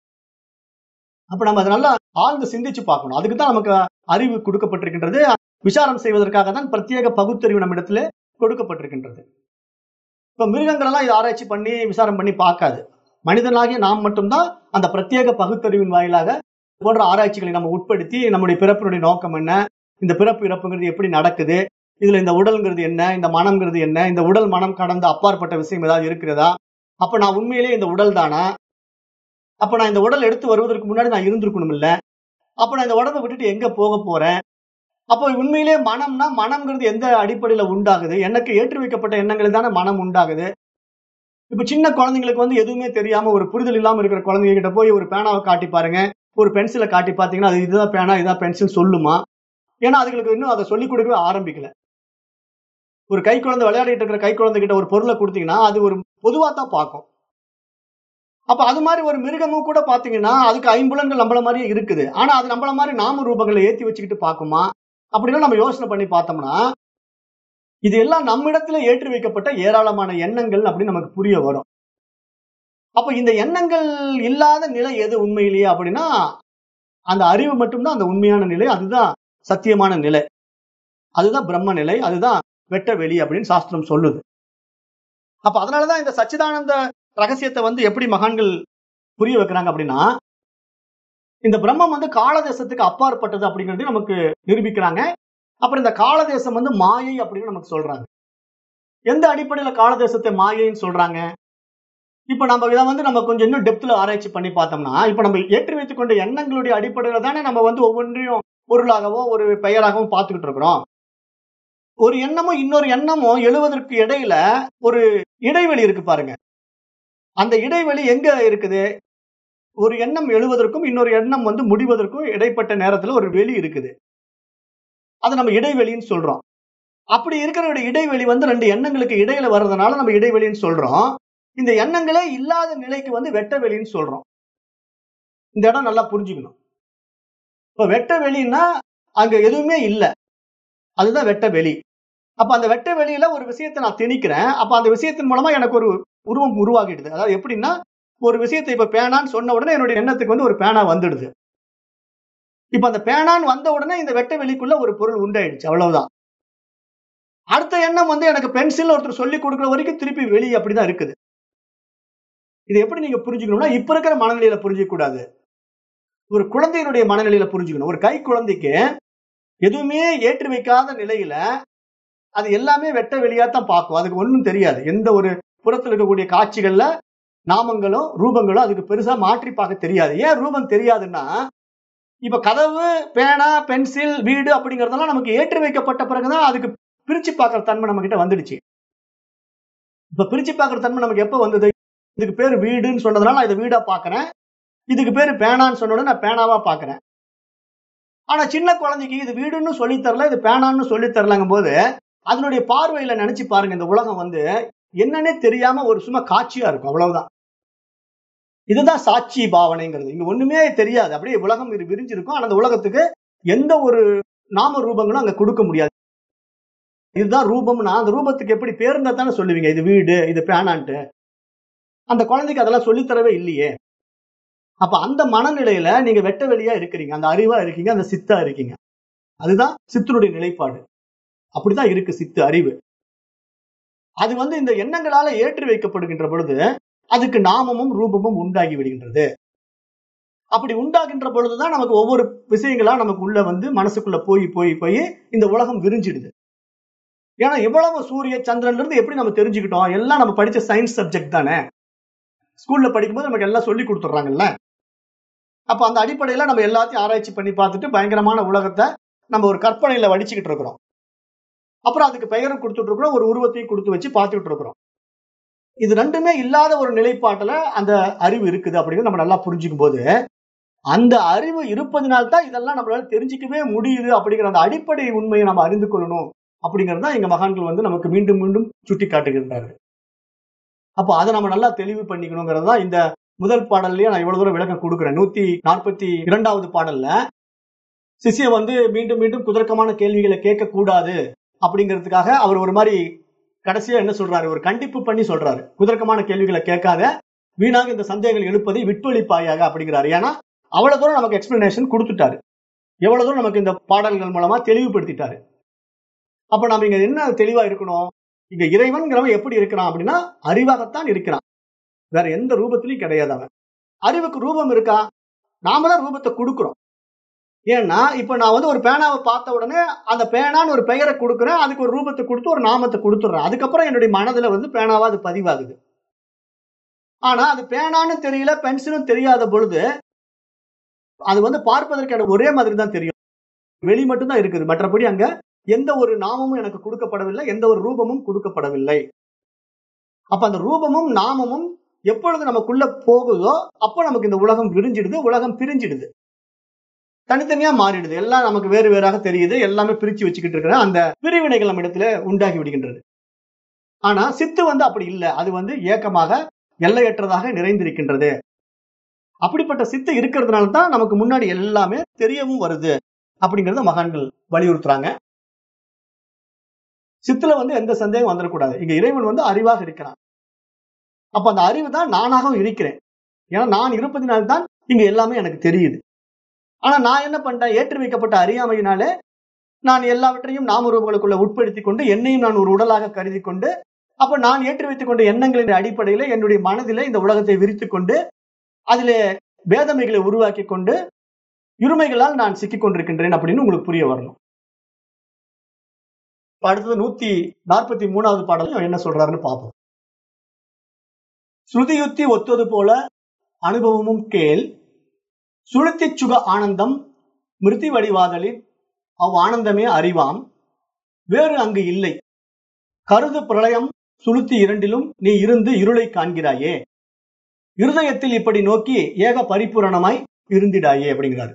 அப்ப நம்ம அதை நல்லா ஆழ்ந்து சிந்திச்சு பார்க்கணும் அதுக்கு தான் நமக்கு அறிவு கொடுக்கப்பட்டிருக்கின்றது விசாரம் செய்வதற்காக தான் பிரத்யேக பகுத்தறிவு நம்ம இடத்துல கொடுக்கப்பட்டிருக்கின்றது இப்ப மிருகங்கள் எல்லாம் இதை ஆராய்ச்சி பண்ணி விசாரம் பண்ணி பார்க்காது மனிதனாகிய நாம் மட்டும்தான் அந்த பிரத்யேக பகுத்தறிவின் வாயிலாக இது போன்ற ஆராய்ச்சிகளை நம்ம உட்படுத்தி நம்முடைய பிறப்பினுடைய நோக்கம் என்ன இந்த பிறப்பு இறப்புங்கிறது எப்படி நடக்குது இதுல இந்த உடல்ங்கிறது என்ன இந்த மனம்ங்கிறது என்ன இந்த உடல் மனம் கடந்த அப்பாற்பட்ட விஷயம் ஏதாவது இருக்கிறதா அப்ப நான் உண்மையிலேயே இந்த உடல் தானா அப்ப நான் இந்த உடல் எடுத்து வருவதற்கு முன்னாடி நான் இருந்திருக்கணும் இல்ல அப்ப நான் இந்த உடம்பை விட்டுட்டு எங்க போக போறேன் அப்போ உண்மையிலேயே மனம்னா மனம்ங்கிறது எந்த அடிப்படையில உண்டாகுது எனக்கு ஏற்றி வைக்கப்பட்ட எண்ணங்கள் தானே மனம் உண்டாகுது இப்ப சின்ன குழந்தைங்களுக்கு வந்து எதுவுமே தெரியாம ஒரு புரிதல் இல்லாம இருக்கிற குழந்தைங்க கிட்ட போய் ஒரு பேனாவை காட்டி பாருங்க ஒரு பென்சிலை காட்டி பாத்தீங்கன்னா அது இதுதான் பேனா இதுதான் பென்சில் சொல்லுமா ஏன்னா அதுங்களுக்கு இன்னும் அதை சொல்லிக் கொடுக்கவே ஆரம்பிக்கல ஒரு கை குழந்தை விளையாடிட்டு இருக்கிற கை குழந்தை கிட்ட ஒரு பொருளை கொடுத்தீங்கன்னா அது ஒரு பொதுவா தான் பார்க்கும் அப்ப அது மாதிரி ஒரு மிருகமும் கூட பாத்தீங்கன்னா அதுக்கு ஐம்புலன்கள் நம்மள மாதிரியே இருக்குது ஆனா அது நம்மள மாதிரி நாம ரூபங்களை ஏத்தி வச்சுக்கிட்டு பார்க்குமா அப்படின்னா நம்ம யோசனை பண்ணி பார்த்தோம்னா இது எல்லாம் நம்மிடத்துல ஏற்றி வைக்கப்பட்ட ஏராளமான எண்ணங்கள் அப்படின்னு நமக்கு புரிய வரும் அப்ப இந்த எண்ணங்கள் இல்லாத நிலை எது உண்மையிலேயே அப்படின்னா அந்த அறிவு மட்டும்தான் அந்த உண்மையான நிலை அதுதான் சத்தியமான நிலை அதுதான் பிரம்ம நிலை அதுதான் வெட்ட வெளி அப்படின்னு சாஸ்திரம் சொல்லுது அப்ப அதனாலதான் இந்த சச்சிதானந்த ரகசியத்தை வந்து எப்படி மகான்கள் புரிய வைக்கிறாங்க அப்படின்னா இந்த பிரம்மம் வந்து காலதேசத்துக்கு அப்பாற்பட்டது அப்படிங்கிறது நமக்கு நிரூபிக்கிறாங்க அப்புறம் இந்த காலதேசம் வந்து மாயை அப்படின்னு நமக்கு சொல்றாங்க எந்த அடிப்படையில காலதேசத்தை மாயைன்னு சொல்றாங்க இப்ப நம்ம இதை வந்து நம்ம கொஞ்சம் இன்னும் டெப்த்ல ஆராய்ச்சி பண்ணி பார்த்தோம்னா இப்ப நம்ம ஏற்றி வைத்துக் கொண்ட எண்ணங்களுடைய அடிப்படையில தானே நம்ம வந்து ஒவ்வொன்றையும் பொருளாகவோ ஒரு பெயராகவும் பார்த்துக்கிட்டு இருக்கிறோம் ஒரு எண்ணமும் இன்னொரு எண்ணமும் எழுவதற்கு இடையில ஒரு இடைவெளி இருக்கு பாருங்க அந்த இடைவெளி எங்க இருக்குது ஒரு எண்ணம் எழுவதற்கும் இன்னொரு எண்ணம் வந்து முடிவதற்கும் இடைப்பட்ட நேரத்துல ஒரு வெளி இருக்குது அது நம்ம இடைவெளின்னு சொல்றோம் அப்படி இருக்கிற ஒரு இடைவெளி வந்து ரெண்டு எண்ணங்களுக்கு இடையில வர்றதுனால நம்ம இடைவெளின்னு சொல்றோம் இந்த எண்ணங்களே இல்லாத நிலைக்கு வந்து வெட்ட வெளின்னு சொல்றோம் இந்த இடம் நல்லா புரிஞ்சுக்கணும் இப்ப வெட்ட வெளின்னா அங்க எதுவுமே இல்லை அதுதான் வெட்ட வெளி அப்ப அந்த வெட்ட வெளியில ஒரு விஷயத்தை நான் திணிக்கிறேன் அப்ப அந்த விஷயத்தின் மூலமா எனக்கு ஒரு உருவம் உருவாகிடுது அதாவது எப்படின்னா ஒரு விஷயத்தை இப்ப பேனான்னு சொன்ன உடனே என்னுடைய எண்ணத்துக்கு வந்து ஒரு பேனா வந்துடுது இப்ப அந்த பேனான்னு வந்த உடனே இந்த வெட்ட வெளிக்குள்ள ஒரு பொருள் உண்டாயிடுச்சு அவ்வளவுதான் அடுத்த எண்ணம் வந்து எனக்கு பென்சில் ஒருத்தர் சொல்லி கொடுக்குற வரைக்கும் திருப்பி வெளி அப்படிதான் இருக்குது இது எப்படி நீங்க புரிஞ்சுக்கணும்னா இப்ப இருக்கிற மனநிலையில புரிஞ்சிக்க கூடாது ஒரு குழந்தையினுடைய மனநிலையில புரிஞ்சுக்கணும் ஒரு கை குழந்தைக்கு எதுவுமே ஏற்றி வைக்காத நிலையில அது எல்லாமே வெட்ட வெளியா தான் பார்க்கும் அதுக்கு ஒண்ணும் தெரியாது எந்த ஒரு புறத்துல இருக்கக்கூடிய காட்சிகள்ல நாமங்களும் ரூபங்களும் அதுக்கு பெருசா மாற்றி பார்க்க தெரியாது ஏன் ரூபம் தெரியாதுன்னா இப்ப கதவு பேனா பென்சில் வீடு அப்படிங்கறதெல்லாம் நமக்கு ஏற்றி வைக்கப்பட்ட பிறகுதான் அதுக்கு பிரிச்சு பார்க்கற தன்மை நம்ம கிட்ட வந்துடுச்சு இப்ப பிரிச்சு பார்க்கற தன்மை நமக்கு எப்ப வந்தது இதுக்கு பேர் வீடுன்னு சொன்னதுனால நான் இதை வீடா பாக்குறேன் இதுக்கு பேர் பேனான்னு சொன்னோட நான் பேனாவா பாக்குறேன் ஆனா சின்ன குழந்தைக்கு இது வீடுன்னு சொல்லி தரல இது பேனான்னு சொல்லி தரலங்கும் போது அதனுடைய பார்வையில நினைச்சு பாருங்க இந்த உலகம் வந்து என்னன்னே தெரியாம ஒரு சும்மா காட்சியா இருக்கும் அவ்வளவுதான் இதுதான் சாட்சி பாவனைங்கிறது இங்க ஒண்ணுமே தெரியாது அப்படியே உலகம் இது விரிஞ்சிருக்கும் ஆனா அந்த உலகத்துக்கு எந்த ஒரு நாம ரூபங்களும் அங்க கொடுக்க முடியாது இதுதான் ரூபம்னா அந்த ரூபத்துக்கு எப்படி பேருந்தா தானே சொல்லுவீங்க இது வீடு இது பேனான்ட்டு அந்த குழந்தைக்கு அதெல்லாம் சொல்லித்தரவே இல்லையே அப்ப அந்த மனநிலையில நீங்க வெட்ட வெளியா இருக்கிறீங்க அந்த அறிவா இருக்கீங்க அந்த சித்தா இருக்கீங்க அதுதான் சித்தனுடைய நிலைப்பாடு அப்படிதான் இருக்கு சித்து அறிவு அது வந்து இந்த எண்ணங்களால ஏற்றி வைக்கப்படுகின்ற பொழுது அதுக்கு நாமமும் ரூபமும் உண்டாகி விடுகின்றது அப்படி உண்டாகின்ற பொழுதுதான் நமக்கு ஒவ்வொரு விஷயங்களா நமக்கு உள்ள வந்து மனசுக்குள்ள போய் போய் போய் இந்த உலகம் விரிஞ்சிடுது ஏன்னா எவ்வளவு சூரிய சந்திரன்ல இருந்து எப்படி நம்ம தெரிஞ்சுக்கிட்டோம் எல்லாம் நம்ம படிச்ச சயின்ஸ் சப்ஜெக்ட் தானே ஸ்கூல்ல படிக்கும்போது நமக்கு எல்லாம் சொல்லி கொடுத்துட்றாங்கல்ல அப்ப அந்த அடிப்படையில நம்ம எல்லாத்தையும் ஆராய்ச்சி பண்ணி பார்த்துட்டு பயங்கரமான உலகத்தை நம்ம ஒரு கற்பனையில வடிச்சுக்கிட்டு இருக்கிறோம் அப்புறம் அதுக்கு பெயரும் கொடுத்துட்டு இருக்கிறோம் ஒரு உருவத்தையும் கொடுத்து வச்சு பார்த்துக்கிட்டு இருக்கிறோம் இது ரெண்டுமே இல்லாத ஒரு நிலைப்பாட்டுல அந்த அறிவு இருக்குது அப்படிங்கிறது நம்ம நல்லா புரிஞ்சுக்கும் போது அந்த அறிவு இருப்பதனால்தான் இதெல்லாம் நம்மளால தெரிஞ்சுக்கவே முடியுது அப்படிங்கிற அந்த அடிப்படை உண்மையை நம்ம அறிந்து கொள்ளணும் அப்படிங்கிறது தான் எங்க மகான்கள் வந்து நமக்கு மீண்டும் மீண்டும் சுட்டி காட்டுகின்றார்கள் அப்போ அதை நம்ம நல்லா தெளிவு பண்ணிக்கணுங்கிறது தான் இந்த முதல் பாடல்லயே நான் இவ்வளவு தூரம் விளக்கம் கொடுக்குறேன் நூத்தி நாற்பத்தி இரண்டாவது பாடல்ல சிஷ்ய வந்து மீண்டும் மீண்டும் குதர்க்கமான கேள்விகளை கேட்க கூடாது அப்படிங்கிறதுக்காக அவர் ஒரு மாதிரி கடைசியா என்ன சொல்றாரு ஒரு கண்டிப்பு பண்ணி சொல்றாரு குதர்க்கமான கேள்விகளை கேட்காத வீணாக இந்த சந்தேகங்கள் எழுப்பதை விட்டொழிப்பாயாக அப்படிங்கிறாரு ஏன்னா அவ்வளவு தூரம் நமக்கு எக்ஸ்பிளனேஷன் கொடுத்துட்டாரு எவ்வளவு தூரம் நமக்கு இந்த பாடல்கள் மூலமா தெளிவுபடுத்திட்டாரு அப்ப நம்ம இங்க என்ன தெளிவா இருக்கணும் இங்க இறைவன்கிறவன் எப்படி இருக்கிறான் அப்படின்னா அறிவாகத்தான் இருக்கிறான் வேற எந்த ரூபத்திலையும் கிடையாது அவன் அறிவுக்கு ரூபம் இருக்கா நாம தான் ரூபத்தை கொடுக்குறோம் ஏன்னா இப்ப நான் வந்து ஒரு பேனாவை பார்த்த உடனே அந்த பேனான்னு ஒரு பெயரை கொடுக்குறேன் அதுக்கு ஒரு ரூபத்தை கொடுத்து ஒரு நாமத்தை கொடுத்துட்றேன் அதுக்கப்புறம் என்னுடைய மனதுல வந்து பேனாவா அது பதிவாகுது ஆனா அது பேனான்னு தெரியல பென்சிலும் தெரியாத பொழுது அது வந்து பார்ப்பதற்கு எனக்கு ஒரே மாதிரி தான் தெரியும் வெளி மட்டும் தான் இருக்குது மற்றபடி அங்க எந்த ஒரு நாமமும் எனக்கு கொடுக்கப்படவில்லை எந்த ஒரு ரூபமும் கொடுக்கப்படவில்லை அப்ப அந்த ரூபமும் நாமமும் எப்பொழுது நமக்குள்ள போகுதோ அப்போ நமக்கு இந்த உலகம் விரிஞ்சிடுது உலகம் பிரிஞ்சிடுது தனித்தனியா மாறிடுது எல்லாம் நமக்கு வேறு வேறாக தெரியுது எல்லாமே பிரிச்சு வச்சுக்கிட்டு இருக்கிற அந்த பிரிவினைகள் நம்ம இடத்துல உண்டாகி விடுகின்றது ஆனா சித்து வந்து அப்படி இல்லை அது வந்து ஏக்கமாக எல்லையற்றதாக நிறைந்திருக்கின்றது அப்படிப்பட்ட சித்து இருக்கிறதுனால தான் நமக்கு முன்னாடி எல்லாமே தெரியவும் வருது அப்படிங்கறத மகான்கள் வலியுறுத்துறாங்க சித்துல வந்து எந்த சந்தேகம் வந்துடக்கூடாது இங்க இறைவன் வந்து அறிவாக இருக்கிறான் அப்ப அந்த அறிவு தான் நானாகவும் இருக்கிறேன் ஏன்னா நான் இருப்பதினால்தான் இங்க எல்லாமே எனக்கு தெரியுது ஆனா நான் என்ன பண்ணிட்டேன் ஏற்றி வைக்கப்பட்ட அறியாமையினாலே நான் எல்லாவற்றையும் நாமரூபங்களுக்குள்ள உட்படுத்தி கொண்டு என்னையும் நான் ஒரு உடலாக கருதி கொண்டு அப்ப நான் ஏற்றி வைத்துக் கொண்ட எண்ணங்களின் அடிப்படையில என்னுடைய மனதிலே இந்த உலகத்தை விரித்துக் கொண்டு அதிலே வேதமைகளை உருவாக்கி கொண்டு இருமைகளால் நான் சிக்கிக் கொண்டிருக்கின்றேன் அப்படின்னு உங்களுக்கு புரிய வரணும் இப்ப அடுத்தது நூத்தி நாற்பத்தி மூணாவது பாடலும் என்ன சொல்றாருன்னு பார்ப்போம் ஸ்ருதியுத்தி ஒத்தது போல அனுபவமும் கேள் சுளுத்திச் சுக ஆனந்தம் மிருதி வடிவாதலில் அவ் ஆனந்தமே அறிவாம் வேறு அங்கு இல்லை கருது பிரளயம் சுளுத்தி இரண்டிலும் நீ இருந்து இருளை காண்கிறாயே இருதயத்தில் இப்படி நோக்கி ஏக பரிபூரணமாய் இருந்திடாயே அப்படிங்கிறாரு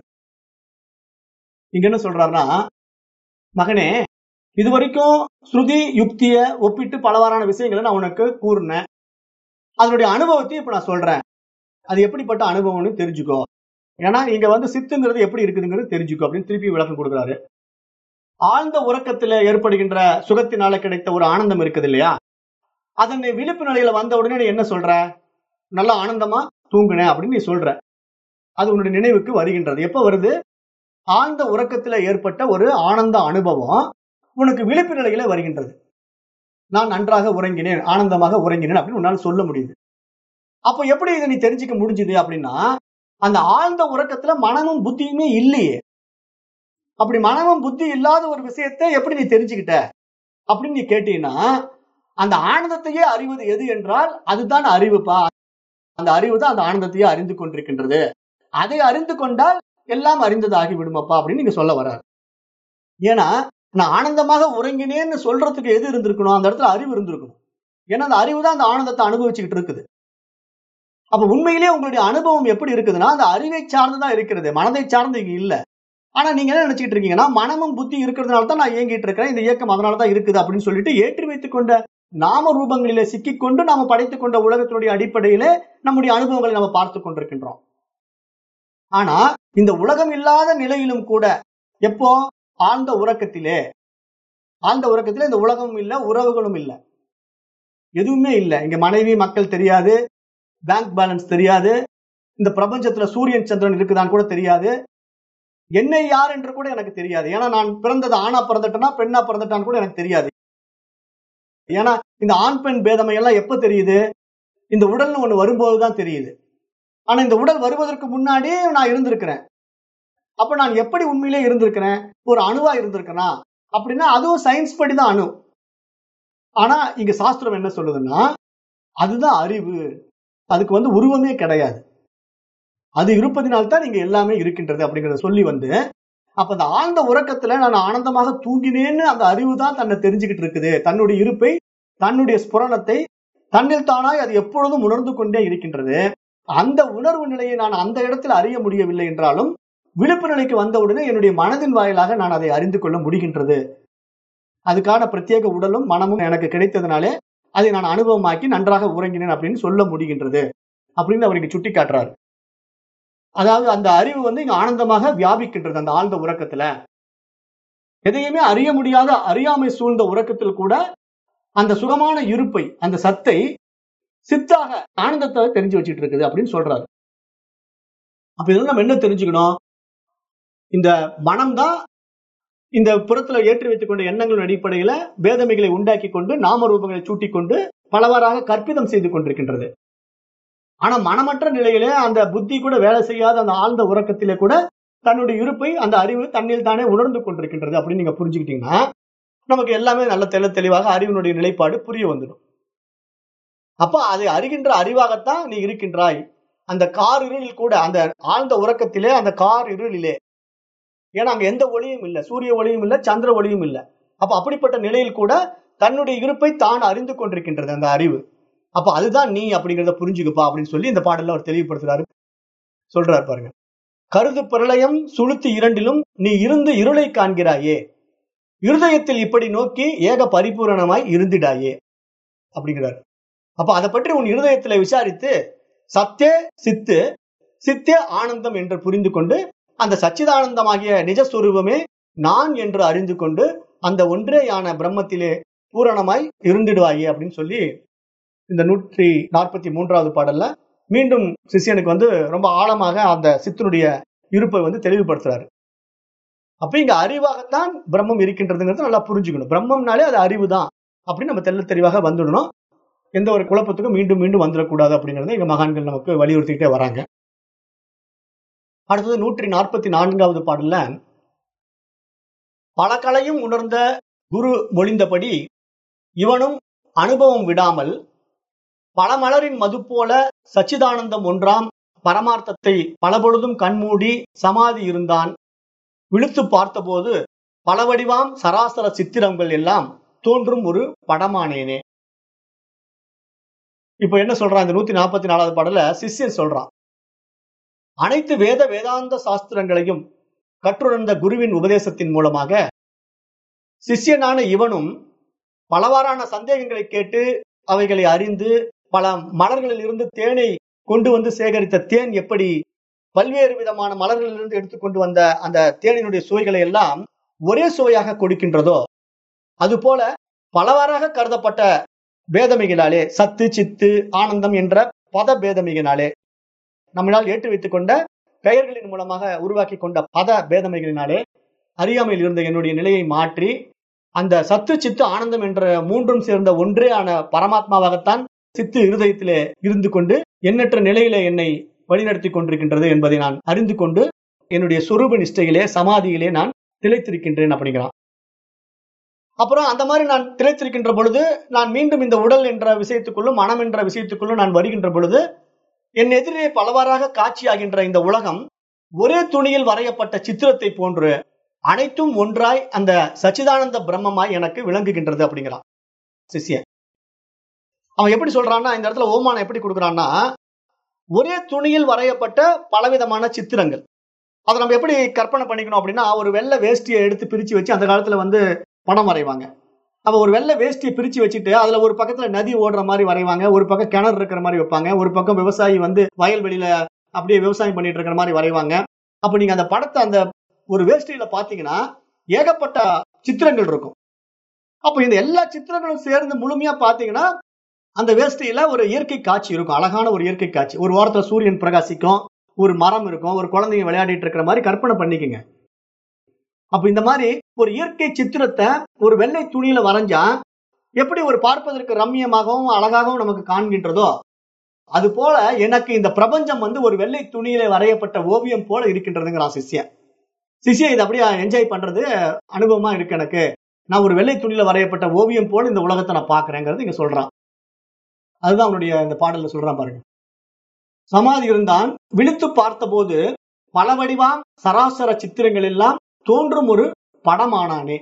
இங்க என்ன சொல்றாருன்னா மகனே இது வரைக்கும் ஸ்ருதி யுக்திய ஒப்பிட்டு பலவாறான விஷயங்களை நான் உனக்கு கூறினேன் அதனுடைய அனுபவத்தையும் இப்ப நான் சொல்றேன் அது எப்படிப்பட்ட அனுபவம்னு தெரிஞ்சுக்கோ ஏன்னா இங்க வந்து சித்துங்கிறது எப்படி இருக்குதுங்கிறது தெரிஞ்சுக்கோ அப்படின்னு திருப்பி விளக்கம் கொடுக்குறாரு ஆழ்ந்த உறக்கத்துல ஏற்படுகின்ற சுகத்தினால கிடைத்த ஒரு ஆனந்தம் இருக்குது இல்லையா அதனை விழிப்பு நிலையில வந்த உடனே நீ என்ன சொல்ற நல்லா ஆனந்தமா தூங்குனேன் அப்படின்னு நீ சொல்ற அது உன்னுடைய நினைவுக்கு வருகின்றது எப்ப வருது ஆழ்ந்த உறக்கத்துல ஏற்பட்ட ஒரு ஆனந்த அனுபவம் உனக்கு விழிப்பு நிலையில வருகின்றது நான் நன்றாக உறங்கினேன் ஆனந்தமாக உறங்கினேன் அப்படின்னு உன்னால சொல்ல முடியுது அப்ப எப்படி இதை நீ தெரிஞ்சுக்க முடிஞ்சுது அப்படின்னா அந்த ஆழ்ந்த உறக்கத்துல மனமும் புத்தியுமே இல்லையே அப்படி மனமும் புத்தி இல்லாத ஒரு விஷயத்தை எப்படி நீ தெரிஞ்சுக்கிட்ட அப்படின்னு நீ கேட்டீங்கன்னா அந்த ஆனந்தத்தையே அறிவது எது என்றால் அதுதான் அறிவுப்பா அந்த அறிவு தான் அந்த ஆனந்தத்தையே அறிந்து கொண்டிருக்கின்றது அதை அறிந்து கொண்டால் எல்லாம் அறிந்ததாகி விடுமப்பா அப்படின்னு நீங்க சொல்ல வர்றாரு ஏன்னா நான் ஆனந்தமாக உறங்கினேன்னு சொல்றதுக்கு எது இருந்திருக்கணும் அந்த இடத்துல அறிவு இருந்திருக்கணும் ஏன்னா அந்த அறிவு தான் அந்த ஆனந்தத்தை அனுபவிச்சுக்கிட்டு இருக்குது அப்ப உண்மையிலேயே உங்களுடைய அனுபவம் எப்படி இருக்குதுன்னா அந்த அறிவை சார்ந்துதான் இருக்கிறது மனதை சார்ந்து இங்க இல்ல ஆனா நீங்க என்ன நினைச்சிட்டு இருக்கீங்கன்னா மனமும் புத்தி இருக்கிறதுனால தான் நான் இயங்கிட்டு இருக்கிறேன் இந்த இயக்கம் அதனால தான் இருக்குது அப்படின்னு சொல்லிட்டு ஏற்றி வைத்துக் கொண்ட நாம ரூபங்களிலே சிக்கிக்கொண்டு நாம படைத்துக் கொண்ட உலகத்தினுடைய அடிப்படையிலே நம்முடைய அனுபவங்களை நம்ம பார்த்து கொண்டிருக்கின்றோம் ஆனா இந்த உலகம் இல்லாத நிலையிலும் கூட எப்போ ஆழ்ந்த உறக்கத்திலே ஆழ்ந்த உறக்கத்திலே இந்த உலகமும் இல்ல உறவுகளும் இல்ல எதுவுமே இல்ல இங்க மனைவி மக்கள் தெரியாது பேங்க் பேலன்ஸ் தெரியாது இந்த பிரபஞ்சத்துல சூரியன் சந்திரன் இருக்குதான்னு கூட தெரியாது என்னை யார் என்று கூட எனக்கு தெரியாது ஏன்னா நான் பிறந்தது ஆணா பிறந்துட்டேனா பெண்ணா பிறந்துட்டான்னு கூட எனக்கு தெரியாது ஏன்னா இந்த ஆண் பெண் பேதமை எல்லாம் எப்ப தெரியுது இந்த உடல்னு ஒண்ணு வரும்போதுதான் தெரியுது ஆனா இந்த உடல் வருவதற்கு முன்னாடியே நான் இருந்திருக்கிறேன் அப்ப நான் எப்படி உண்மையிலே இருந்திருக்கிறேன் ஒரு அணுவா இருந்திருக்கேனா அப்படின்னா அதுவும் சயின்ஸ் படி தான் அணு ஆனா இங்க சாஸ்திரம் என்ன சொல்லுதுன்னா அதுதான் அறிவு அதுக்கு வந்து உருவமே கிடையாது அது இருப்பதினால்தான் இங்க எல்லாமே இருக்கின்றது அப்படிங்கறத சொல்லி வந்து அப்ப அந்த ஆழ்ந்த உறக்கத்துல நான் ஆனந்தமாக தூங்கினேன்னு அந்த அறிவு தான் தன்னை தெரிஞ்சுக்கிட்டு இருக்குது தன்னுடைய இருப்பை தன்னுடைய ஸ்புரணத்தை தன்னில் தானாய் அது எப்பொழுதும் உணர்ந்து கொண்டே இருக்கின்றது அந்த உணர்வு நிலையை நான் அந்த இடத்துல அறிய முடியவில்லை என்றாலும் விழிப்பு நிலைக்கு வந்தவுடனே என்னுடைய மனதின் வாயிலாக நான் அதை அறிந்து கொள்ள முடிகின்றது அதுக்கான பிரத்யேக உடலும் மனமும் எனக்கு கிடைத்ததுனாலே அதை நான் அனுபவமாக்கி நன்றாக உறங்கினேன் அப்படின்னு சொல்ல முடிகின்றது அப்படின்னு அவருக்கு சுட்டி காட்டுறாரு அதாவது அந்த அறிவு வந்து இங்க ஆனந்தமாக வியாபிக்கின்றது அந்த ஆழ்ந்த உறக்கத்துல எதையுமே அறிய முடியாத அறியாமை சூழ்ந்த உறக்கத்தில் கூட அந்த சுகமான இருப்பை அந்த சத்தை சித்தாக ஆனந்தத்தை தெரிஞ்சு வச்சுட்டு இருக்குது அப்படின்னு சொல்றாரு அப்ப இதெல்லாம் நம்ம என்ன தெரிஞ்சுக்கணும் இந்த மனம் தான் இந்த புறத்துல ஏற்றி வைத்துக் கொண்ட எண்ணங்களின் அடிப்படையில வேதமைகளை உண்டாக்கி கொண்டு நாம ரூபங்களை சூட்டி கொண்டு பலவாறாக கற்பிதம் செய்து கொண்டிருக்கின்றது ஆனா மனமற்ற நிலையிலே அந்த புத்தி கூட வேலை செய்யாத அந்த ஆழ்ந்த உறக்கத்திலே கூட தன்னுடைய இருப்பை அந்த அறிவு தன்னில் தானே உணர்ந்து கொண்டிருக்கின்றது அப்படின்னு நீங்க புரிஞ்சுக்கிட்டீங்கன்னா நமக்கு எல்லாமே நல்ல தெளி தெளிவாக அறிவினுடைய நிலைப்பாடு புரிய வந்துடும் அப்ப அதை அறிகின்ற அறிவாகத்தான் நீ இருக்கின்றாய் அந்த கார் இருளில் கூட அந்த ஆழ்ந்த உறக்கத்திலே அந்த கார் இருளிலே ஏன்னா அங்க எந்த ஒளியும் இல்லை சூரிய ஒளியும் இல்லை சந்திர ஒளியும் இல்லை அப்ப அப்படிப்பட்ட நிலையில் கூட தன்னுடைய இருப்பை தான் அறிந்து கொண்டிருக்கின்றது அந்த அறிவு அப்ப அதுதான் நீ அப்படிங்கிறத புரிஞ்சுக்கப்பா அப்படின்னு சொல்லி இந்த பாடல்ல அவர் தெளிவுபடுத்துறாரு சொல்றாரு பாருங்க கருது பிரளயம் சுளுத்தி இரண்டிலும் நீ இருந்து இருளை காண்கிறாயே இருதயத்தில் இப்படி நோக்கி ஏக பரிபூரணமாய் இருந்திடாயே அப்படிங்கிறார் அப்ப அதை பற்றி உன் இருதயத்துல விசாரித்து சத்தே சித்து சித்தே ஆனந்தம் என்று புரிந்து கொண்டு அந்த சச்சிதானந்தமாகிய நிஜஸ்வரூபமே நான் என்று அறிந்து கொண்டு அந்த ஒன்றேயான பிரம்மத்திலே பூரணமாய் இருந்திடுவாயே அப்படின்னு சொல்லி இந்த நூற்றி நாற்பத்தி மூன்றாவது பாடல்ல மீண்டும் சிஷியனுக்கு வந்து ரொம்ப ஆழமாக அந்த சித்தனுடைய இருப்பை வந்து தெளிவுபடுத்துறாரு அப்ப இங்க அறிவாகத்தான் பிரம்மம் இருக்கின்றதுங்கிறது நல்லா புரிஞ்சுக்கணும் பிரம்மம்னாலே அது அறிவு தான் அப்படின்னு நம்ம தெல்ல தெளிவாக வந்துடணும் எந்த ஒரு குழப்பத்துக்கும் மீண்டும் மீண்டும் வந்துடக்கூடாது அப்படிங்கறத எங்க மகான்கள் நமக்கு வலியுறுத்திக்கிட்டே வராங்க அடுத்தது நூற்றி நாற்பத்தி நான்காவது பாடல்ல பல கலையும் உணர்ந்த குரு மொழிந்தபடி இவனும் அனுபவம் விடாமல் பல மலரின் மது போல சச்சிதானந்தம் ஒன்றாம் பரமார்த்தத்தை பலபொழுதும் கண்மூடி சமாதி இருந்தான் விழுத்து பார்த்தபோது பல வடிவாம் சராசர சித்திரங்கள் எல்லாம் தோன்றும் ஒரு படமானேனே இப்ப என்ன சொல்றான் இந்த நூத்தி நாற்பத்தி நாலாவது பாடல சிஷ்யன் சொல்றான் அனைத்து வேத வேதாந்த சாஸ்திரங்களையும் கற்றுணர்ந்த குருவின் உபதேசத்தின் மூலமாக சிஷ்யனான இவனும் பலவாறான சந்தேகங்களை கேட்டு அவைகளை அறிந்து பல மலர்களில் இருந்து தேனை கொண்டு வந்து சேகரித்த தேன் எப்படி பல்வேறு விதமான மலர்களிலிருந்து எடுத்துக்கொண்டு வந்த அந்த தேனினுடைய சுவைகளை எல்லாம் ஒரே சுவையாக கொடுக்கின்றதோ அதுபோல பலவாறாக கருதப்பட்ட பேதமிகளாலே சத்து சித்து ஆனந்தம் என்ற பத பேதமிகனாலே நம்மளால் ஏற்று வைத்துக் கொண்ட பெயர்களின் மூலமாக உருவாக்கி கொண்ட பத பேதமைகளினாலே அறியாமையில் இருந்த என்னுடைய நிலையை மாற்றி அந்த சத்து சித்து ஆனந்தம் என்ற மூன்றும் சேர்ந்த ஒன்றே ஆன பரமாத்மாவாகத்தான் சித்து இருதயத்திலே இருந்து கொண்டு எண்ணற்ற நிலையிலே என்னை வழிநடத்தி கொண்டிருக்கின்றது என்பதை நான் அறிந்து கொண்டு என்னுடைய சொரூப நிஷ்டையிலே சமாதியிலே நான் திளைத்திருக்கின்றேன் அப்படிங்கிறான் அப்புறம் அந்த மாதிரி நான் திளைத்திருக்கின்ற பொழுது நான் மீண்டும் இந்த உடல் என்ற விஷயத்துக்குள்ளும் மனம் என்ற விஷயத்துக்குள்ளும் நான் வருகின்ற பொழுது என் எதிரே பலவாறாக காட்சியாகின்ற இந்த உலகம் ஒரே துணியில் வரையப்பட்ட சித்திரத்தை போன்று அனைத்தும் ஒன்றாய் அந்த சச்சிதானந்த பிரம்மமாய் எனக்கு விளங்குகின்றது அப்படிங்கிறான் சிஷ்யன் அவன் எப்படி சொல்றான்னா இந்த இடத்துல ஓமானம் எப்படி கொடுக்குறான்னா ஒரே துணியில் வரையப்பட்ட பலவிதமான சித்திரங்கள் அதை நம்ம எப்படி கற்பனை பண்ணிக்கணும் அப்படின்னா ஒரு வெள்ளை வேஷ்டியை எடுத்து பிரிச்சு வச்சு அந்த காலத்துல வந்து படம் வரைவாங்க அப்ப ஒரு வெள்ளை வேஷ்டியை பிரிச்சு வச்சுட்டு அதுல ஒரு பக்கத்துல நதி ஓடுற மாதிரி வரைவாங்க ஒரு பக்கம் கிணறு இருக்கிற மாதிரி வைப்பாங்க ஒரு பக்கம் விவசாயி வந்து வயல்வெளியில அப்படியே விவசாயம் பண்ணிட்டு இருக்கிற மாதிரி வரைவாங்க அப்ப நீங்க அந்த படத்தை அந்த ஒரு வேஷ்டியில பாத்தீங்கன்னா ஏகப்பட்ட சித்திரங்கள் இருக்கும் அப்ப இந்த எல்லா சித்திரங்களும் சேர்ந்து முழுமையா பாத்தீங்கன்னா அந்த வேஷ்டியில ஒரு இயற்கை காட்சி இருக்கும் அழகான ஒரு இயற்கை காட்சி ஒரு ஓரத்துல சூரியன் பிரகாசிக்கும் ஒரு மரம் இருக்கும் ஒரு குழந்தைங்க விளையாடிட்டு இருக்கிற மாதிரி கற்பனை பண்ணிக்கங்க அப்ப இந்த மாதிரி ஒரு இயற்கை சித்திரத்தை ஒரு வெள்ளை துணியில வரைஞ்சா எப்படி ஒரு பார்ப்பதற்கு ரம்மியமாகவும் அழகாகவும் நமக்கு காண்கின்றதோ அது போல எனக்கு இந்த பிரபஞ்சம் வந்து ஒரு வெள்ளை துணியில வரையப்பட்ட ஓவியம் போல இருக்கின்றதுங்கிறான் சிஷ்யன் சிஷ்யன் இதை அப்படியே என்ஜாய் பண்றது அனுபவமா இருக்கு எனக்கு நான் ஒரு வெள்ளை துணியில வரையப்பட்ட ஓவியம் போல இந்த உலகத்தை நான் பாக்குறேங்கிறது இங்க சொல்றான் அதுதான் அவனுடைய இந்த பாடல்ல சொல்றான் பாருங்க சமாதி இருந்தான் விழித்து பார்த்தபோது பல வடிவாம் சராசர சித்திரங்கள் எல்லாம் தோன்றும் ஒரு படமானானே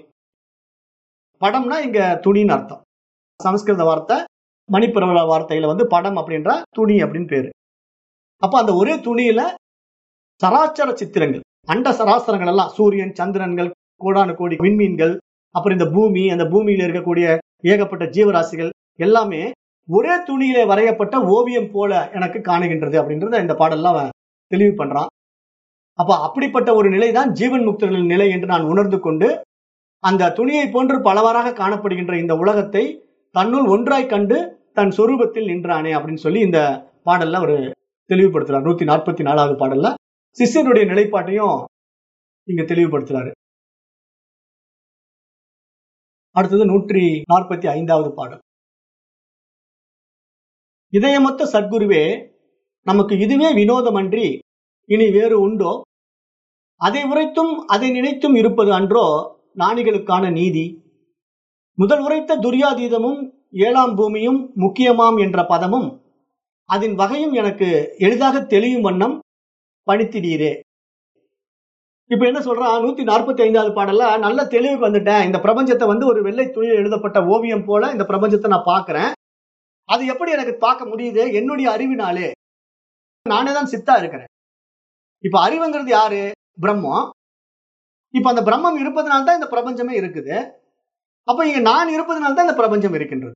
படம்னா இங்க துணின்னு அர்த்தம் சமஸ்கிருத வார்த்தை மணிப்பிரவல வார்த்தையில வந்து படம் அப்படின்ற துணி அப்படின்னு பேரு அப்ப அந்த ஒரே துணியில சராச்சர சித்திரங்கள் அண்ட சராசரங்கள் எல்லாம் சூரியன் சந்திரன்கள் கோடானு கோடி விண்மீன்கள் அப்புறம் இந்த பூமி அந்த பூமியில இருக்கக்கூடிய ஏகப்பட்ட ஜீவராசிகள் எல்லாமே ஒரே துணியில வரையப்பட்ட ஓவியம் போல எனக்கு காணுகின்றது அப்படின்றத இந்த பாடல்ல அவன் தெளிவு பண்றான் அப்ப அப்படிப்பட்ட ஒரு நிலைதான் ஜீவன் முக்தர்களின் நிலை என்று நான் உணர்ந்து கொண்டு அந்த துணியை போன்று பலவாறாக காணப்படுகின்ற இந்த உலகத்தை தன்னுள் ஒன்றாய் கண்டு தன் சொரூபத்தில் நின்றானே அப்படின்னு சொல்லி இந்த பாடல்ல ஒரு தெளிவுபடுத்துறார் நூத்தி நாற்பத்தி நாலாவது பாடல்ல சிஷ்யனுடைய நிலைப்பாட்டையும் இங்க தெளிவுபடுத்துறாரு அடுத்தது நூற்றி நாற்பத்தி ஐந்தாவது பாடல் இதயமொத்த சத்குருவே நமக்கு இதுவே வினோதமன்றி இனி வேறு உண்டோ அதை உரைத்தும் அதை நினைத்தும் இருப்பது அன்றோ ஞானிகளுக்கான நீதி முதல் உரைத்த துரியாதீதமும் ஏழாம் பூமியும் முக்கியமாம் என்ற பதமும் அதன் வகையும் எனக்கு எளிதாக தெளியும் வண்ணம் பணித்திடீரே இப்ப என்ன சொல்றான் நூத்தி நாற்பத்தி ஐந்தாவது பாடல்ல நல்ல தெளிவுக்கு வந்துட்டேன் இந்த பிரபஞ்சத்தை வந்து ஒரு வெள்ளை துணியில் எழுதப்பட்ட ஓவியம் போல இந்த பிரபஞ்சத்தை நான் பாக்குறேன் அது எப்படி எனக்கு பார்க்க முடியுது என்னுடைய அறிவினாலே நானே தான் சித்தா இருக்கிறேன் இப்ப அறிவுங்கிறது யாரு பிரம்மம் இப்ப அந்த பிரம்மம் இருப்பதனால தான் இந்த பிரபஞ்சமே இருக்குது அப்ப இங்க நான் இருப்பதனால தான் இந்த பிரபஞ்சம் இருக்கின்றது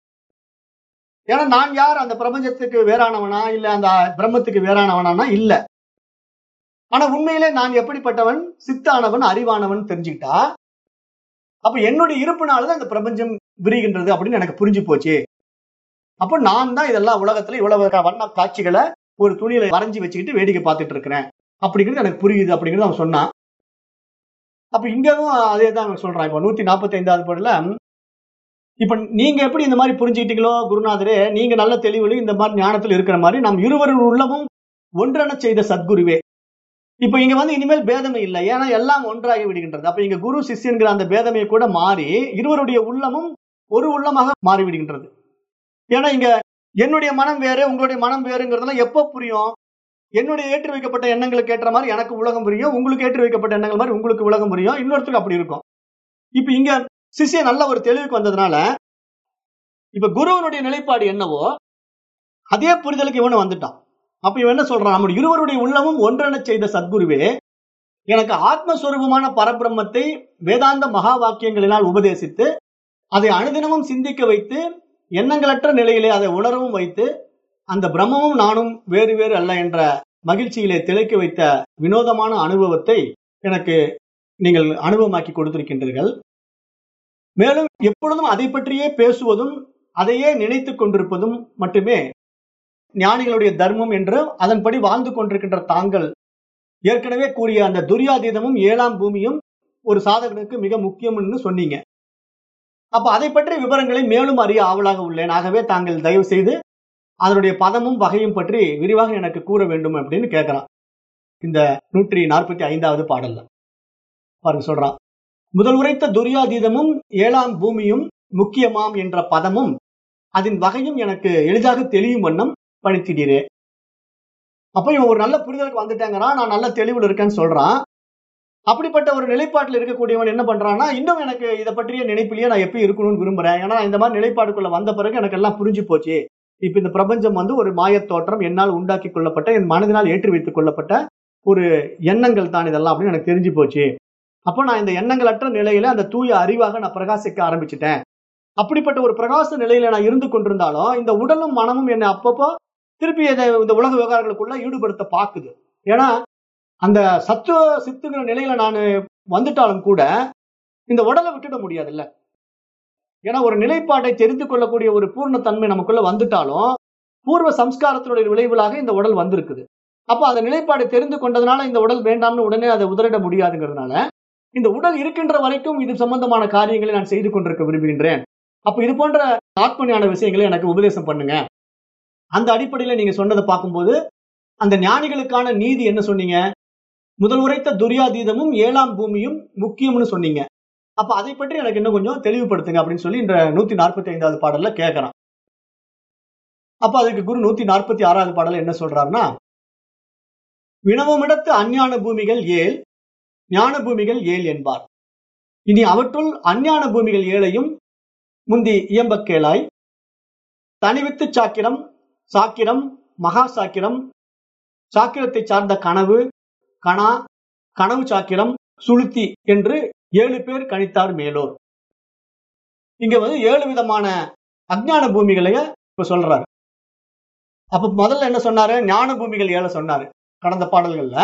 ஏன்னா நான் யார் அந்த பிரபஞ்சத்துக்கு வேறானவனா இல்ல அந்த பிரம்மத்துக்கு வேறானவனா இல்ல ஆனா உண்மையிலே நான் எப்படிப்பட்டவன் சித்தானவன் அறிவானவன் தெரிஞ்சுக்கிட்டா அப்ப என்னுடைய இருப்புனாலதான் இந்த பிரபஞ்சம் விரிகின்றது அப்படின்னு எனக்கு புரிஞ்சு போச்சு அப்ப நான் தான் இதெல்லாம் உலகத்துல இவ்வளவு வண்ண காட்சிகளை ஒரு துணியில வரைஞ்சி வச்சுக்கிட்டு வேடிக்கை பார்த்துட்டு இருக்கிறேன் அப்படிங்கிறது எனக்கு புரியுது அப்படிங்கிறது அவன் சொன்னான் அப்ப இங்கவும் அதே தான் அவன் சொல்றான் இப்ப நூத்தி நாற்பத்தி ஐந்தாவது பாடல இப்ப நீங்க எப்படி இந்த மாதிரி புரிஞ்சுக்கிட்டீங்களோ குருநாதரே நீங்க நல்ல தெளிவுல இந்த மாதிரி ஞானத்தில் இருக்கிற மாதிரி நம் இருவரின் உள்ளமும் ஒன்றென செய்த சத்குருவே இப்ப இங்க வந்து இனிமேல் பேதமை இல்லை ஏன்னா எல்லாம் ஒன்றாகி விடுகின்றது அப்ப இங்க குரு சிஷ்யன்கிற அந்த பேதமையை கூட மாறி இருவருடைய உள்ளமும் ஒரு உள்ளமாக மாறி விடுகின்றது ஏன்னா இங்க என்னுடைய மனம் வேறு உங்களுடைய மனம் வேறுங்கிறதுலாம் எப்போ புரியும் என்னுடைய ஏற்றி வைக்கப்பட்ட எண்ணங்களுக்கு ஏற்ற மாதிரி எனக்கு உலகம் புரியும் உங்களுக்கு ஏற்றி வைக்கப்பட்ட எண்ணங்கள் மாதிரி உங்களுக்கு உலகம் புரியும் இன்னொருத்தருக்கு அப்படி இருக்கும் இப்ப இங்க சிஷ்ய நல்ல ஒரு தெளிவுக்கு வந்ததுனால இப்ப குருவனுடைய நிலைப்பாடு என்னவோ அதே புரிதலுக்கு இவனு வந்துட்டான் அப்ப இவன் என்ன சொல்றான் நம்முடைய இருவருடைய உள்ளமும் ஒன்றென செய்த சத்குருவே எனக்கு ஆத்மஸ்வரூபமான பரபிரம்மத்தை வேதாந்த மகா வாக்கியங்களினால் உபதேசித்து அதை அனுதினமும் சிந்திக்க வைத்து எண்ணங்களற்ற நிலையிலே அதை உணரவும் வைத்து அந்த பிரம்மமும் நானும் வேறு வேறு அல்ல என்ற மகிழ்ச்சியிலே திளைக்க வைத்த வினோதமான அனுபவத்தை எனக்கு நீங்கள் அனுபவமாக்கி கொடுத்திருக்கின்றீர்கள் மேலும் எப்பொழுதும் அதை பற்றியே பேசுவதும் அதையே நினைத்து கொண்டிருப்பதும் மட்டுமே ஞானிகளுடைய தர்மம் என்று அதன்படி வாழ்ந்து கொண்டிருக்கின்ற தாங்கள் ஏற்கனவே கூறிய அந்த துரியாதீதமும் ஏழாம் பூமியும் ஒரு சாதகனுக்கு மிக முக்கியம்னு சொன்னீங்க அப்ப அதை பற்றிய விவரங்களை மேலும் அறிய ஆவலாக உள்ளேன் ஆகவே தாங்கள் தயவு செய்து அதனுடைய பதமும் வகையும் பற்றி விரிவாக எனக்கு கூற வேண்டும் அப்படின்னு கேட்கிறான் இந்த நூற்றி நாற்பத்தி ஐந்தாவது பாடல்ல பாருங்க சொல்றான் முதல் உரைத்த துரியாதீதமும் ஏழாம் பூமியும் முக்கியமாம் என்ற பதமும் அதன் வகையும் எனக்கு எளிதாக தெளியும் வண்ணம் படித்திடீரே அப்ப இவன் ஒரு நல்ல புரிதலுக்கு வந்துட்டாங்கிறான் நான் நல்ல தெளிவுல இருக்கேன்னு சொல்றான் அப்படிப்பட்ட ஒரு நிலைப்பாட்டில் இருக்கக்கூடியவன் என்ன பண்றான்னா இன்னும் எனக்கு இதை பற்றிய நினைப்பிலேயே நான் எப்பயும் இருக்கணும்னு விரும்புறேன் ஏன்னா இந்த மாதிரி நிலைப்பாடுக்குள்ள வந்த பிறகு எனக்கு எல்லாம் புரிஞ்சு போச்சு இப்ப இந்த பிரபஞ்சம் வந்து ஒரு மாயத் தோற்றம் என்னால் உண்டாக்கி கொள்ளப்பட்ட என் மனதினால் ஏற்றி வைத்துக் கொள்ளப்பட்ட ஒரு எண்ணங்கள் தான் இதெல்லாம் அப்படின்னு எனக்கு தெரிஞ்சு போச்சு அப்போ நான் இந்த எண்ணங்களற்ற நிலையில அந்த தூய அறிவாக நான் பிரகாசிக்க ஆரம்பிச்சிட்டேன் அப்படிப்பட்ட ஒரு பிரகாச நிலையில நான் இருந்து கொண்டிருந்தாலும் இந்த உடலும் மனமும் என்னை அப்பப்போ திருப்பி இந்த உலக விவகாரங்களுக்குள்ள ஈடுபடுத்த பாக்குது ஏன்னா அந்த சத்துவ சித்துங்கிற நிலையில நான் வந்துட்டாலும் கூட இந்த உடலை விட்டுட முடியாதுல்ல ஏன்னா ஒரு நிலைப்பாட்டை தெரிந்து கொள்ளக்கூடிய ஒரு பூர்ணத்தன்மை நமக்குள்ள வந்துட்டாலும் பூர்வ சம்ஸ்காரத்தினுடைய விளைவுகளாக இந்த உடல் வந்திருக்குது அப்போ அந்த நிலைப்பாடை தெரிந்து கொண்டதுனால இந்த உடல் வேண்டாம்னு உடனே அதை உதறிட முடியாதுங்கிறதுனால இந்த உடல் இருக்கின்ற வரைக்கும் இது சம்பந்தமான காரியங்களை நான் செய்து கொண்டிருக்க விரும்புகின்றேன் அப்ப இது போன்ற ஆத்மஞான விஷயங்களை எனக்கு உபதேசம் பண்ணுங்க அந்த அடிப்படையில நீங்க சொன்னதை பார்க்கும்போது அந்த ஞானிகளுக்கான நீதி என்ன சொன்னீங்க முதல் உரைத்த துரியாதீதமும் ஏழாம் பூமியும் முக்கியம்னு சொன்னீங்க அப்ப அதை பற்றி எனக்கு இன்னும் கொஞ்சம் தெளிவுபடுத்துங்க அப்படின்னு சொல்லி இந்த நூத்தி நாற்பத்தி ஐந்தாவது பாடல்ல கேட்கறான் அப்ப அதுக்கு குரு நூத்தி நாற்பத்தி ஆறாவது பாடல என்ன சொல்றாருன்னா வினவமிடத்து அஞ்ஞான பூமிகள் ஏழ் ஞான பூமிகள் ஏழ் என்பார் இனி அவற்றுள் அஞ்ஞான பூமிகள் ஏழையும் முந்தி இயம்ப கேளாய் தனிவித்து சாக்கிரம் சாக்கிரம் மகா சாக்கிரம் சாக்கிரத்தை சார்ந்த கனவு கணா கனவு சாக்கிரம் சுளுத்தி என்று ஏழு பேர் கணித்தார் மேலோர் இங்க வந்து ஏழு விதமான அஜ்ஞான பூமிகளைய இப்ப சொல்றாரு அப்ப முதல்ல என்ன சொன்னாரு ஞான பூமிகள் ஏழை சொன்னாரு கடந்த பாடல்கள்ல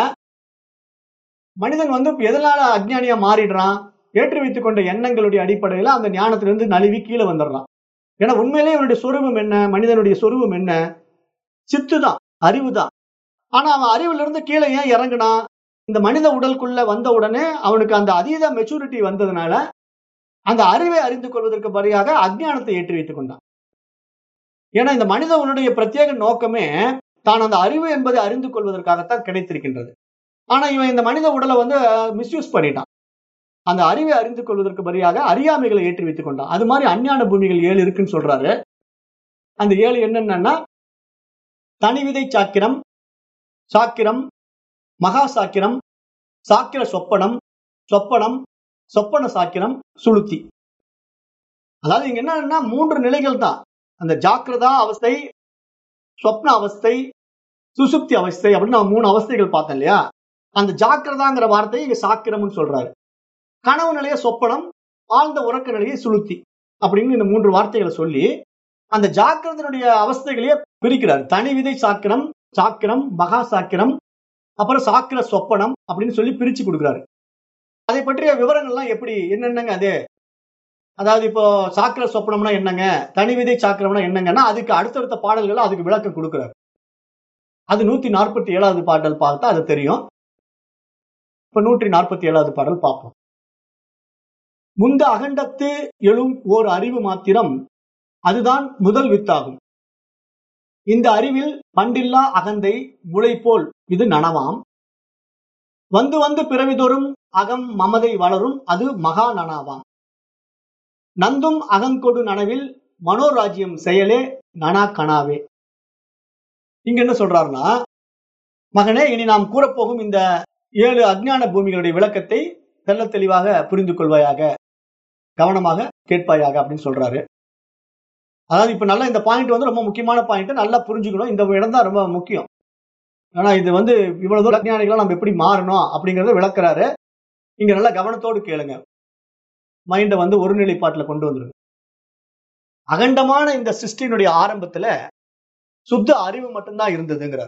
மனிதன் வந்து எதனால அஜ்ஞானியா மாறிடுறான் ஏற்றி வைத்துக் கொண்ட எண்ணங்களுடைய அடிப்படையில அந்த ஞானத்திலிருந்து நழுவி கீழே வந்துடுறான் ஏன்னா உண்மையிலேயே அவனுடைய சொரூபம் என்ன மனிதனுடைய சொரூபம் என்ன சித்து தான் அறிவு தான் ஆனா அவன் அறிவுல இருந்து கீழே ஏன் இறங்குனான் இந்த மனித உடலுக்குள்ள வந்த உடனே அவனுக்கு அந்த அதீத மெச்சூரிட்டி வந்ததுனால அந்த அறிவை அறிந்து கொள்வதற்கு பதிலாக அஜ்ஞானத்தை ஏற்றி வைத்துக் கொண்டான் ஏன்னா இந்த மனித உன்னுடைய பிரத்யேக நோக்கமே தான் அந்த அறிவு என்பதை அறிந்து கொள்வதற்காகத்தான் கிடைத்திருக்கின்றது ஆனா இவன் இந்த மனித உடலை வந்து மிஸ்யூஸ் பண்ணிட்டான் அந்த அறிவை அறிந்து கொள்வதற்கு பதிலாக அறியாமைகளை ஏற்றி வைத்துக் கொண்டான் அது மாதிரி அஞ்ஞான பூமிகள் ஏழு இருக்குன்னு சொல்றாரு அந்த ஏழு என்னென்னா தனிவிதை சாக்கிரம் சாக்கிரம் மகா சாக்கிரம் சாக்கிர சொப்பனம் சொப்பனம் சொப்பன சாக்கிரம் சுளுத்தி அதாவது இங்க என்னன்னா மூன்று நிலைகள் தான் அந்த ஜாக்கிரதா அவஸ்தை சொப்ன அவஸ்தை சுசுப்தி அவஸ்தை அப்படின்னு நான் மூணு அவஸ்தைகள் பார்த்தேன் இல்லையா அந்த ஜாக்கிரதாங்கிற வார்த்தையை இங்க சாக்கிரம்னு சொல்றாரு கனவு நிலைய சொப்பனம் ஆழ்ந்த உறக்க நிலையை சுளுத்தி அப்படின்னு இந்த மூன்று வார்த்தைகளை சொல்லி அந்த ஜாக்கிரதனுடைய அவஸ்தைகளையே பிரிக்கிறார் தனி விதை சாக்கிரம் சாக்கிரம் மகா சாக்கிரம் அப்புறம் சாக்கிர சொப்பனம் அப்படின்னு சொல்லி பிரிச்சு கொடுக்குறாரு அதை பற்றிய விவரங்கள்லாம் எப்படி என்னென்னங்க அது அதாவது இப்போ சாக்கிர சொப்பனம்னா என்னங்க தனி விதை சாக்கிரம்னா என்னங்கன்னா அதுக்கு அடுத்தடுத்த பாடல்கள் அதுக்கு விளக்கம் கொடுக்குறாரு அது நூத்தி நாற்பத்தி ஏழாவது பாடல் பார்த்தா அது தெரியும் இப்ப நூற்றி நாற்பத்தி ஏழாவது பாடல் பார்ப்போம் முந்த அகண்டத்து எழும் ஓர் அறிவு மாத்திரம் அதுதான் முதல் வித்தாகும் இந்த அறிவில் பண்டில்லா அகந்தை முளை போல் இது நனவாம் வந்து வந்து பிறவிதோறும் அகம் மமதை வளரும் அது மகா நனாவாம் நந்தும் அகங்கொடு நனவில் மனோராஜ்யம் செயலே நனா கனாவே இங்க என்ன சொல்றாருன்னா மகனே இனி நாம் கூறப்போகும் இந்த ஏழு அஜ்ஞான பூமிகளுடைய விளக்கத்தை தெள்ள தெளிவாக புரிந்து கொள்வாயாக கவனமாக கேட்பாயாக அப்படின்னு சொல்றாரு அதாவது இப்ப நல்லா இந்த பாயிண்ட் வந்து ரொம்ப முக்கியமான பாயிண்ட் நல்லா புரிஞ்சுக்கணும் இந்த இடம் தான் ரொம்ப முக்கியம் ஆனா இது வந்து இவ்வளவு தூரம் அஜ்ஞானிகளை நம்ம எப்படி மாறணும் அப்படிங்கறத விளக்குறாரு இங்க நல்லா கவனத்தோடு கேளுங்க மைண்டை வந்து ஒருநிலைப்பாட்டுல கொண்டு வந்துருங்க அகண்டமான இந்த சிருஷ்டியினுடைய ஆரம்பத்துல சுத்த அறிவு மட்டும்தான் இருந்ததுங்கிறார்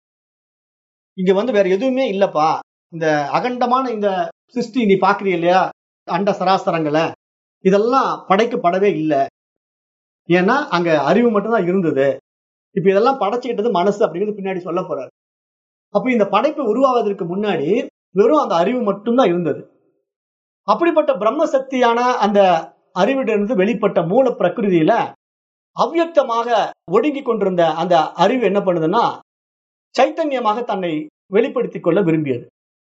இங்க வந்து வேற எதுவுமே இல்லப்பா இந்த அகண்டமான இந்த சிருஷ்டி நீ பாக்குறீ இல்லையா அண்ட சராசரங்களை இதெல்லாம் படைக்கப்படவே இல்லை ஏன்னா அங்க அறிவு மட்டும்தான் இருந்தது இப்ப இதெல்லாம் படைச்சுக்கிட்டது மனசு அப்படிங்கிறது பின்னாடி சொல்ல போறாரு அப்ப இந்த படைப்பு உருவாவதற்கு முன்னாடி வெறும் அந்த அறிவு மட்டும்தான் இருந்தது அப்படிப்பட்ட பிரம்ம சக்தியான அந்த அறிவிலிருந்து வெளிப்பட்ட மூல பிரகிருதியில அவ்வியக்தமாக ஒடுங்கி கொண்டிருந்த அந்த அறிவு என்ன பண்ணுதுன்னா சைத்தன்யமாக தன்னை வெளிப்படுத்திக் கொள்ள விரும்பியது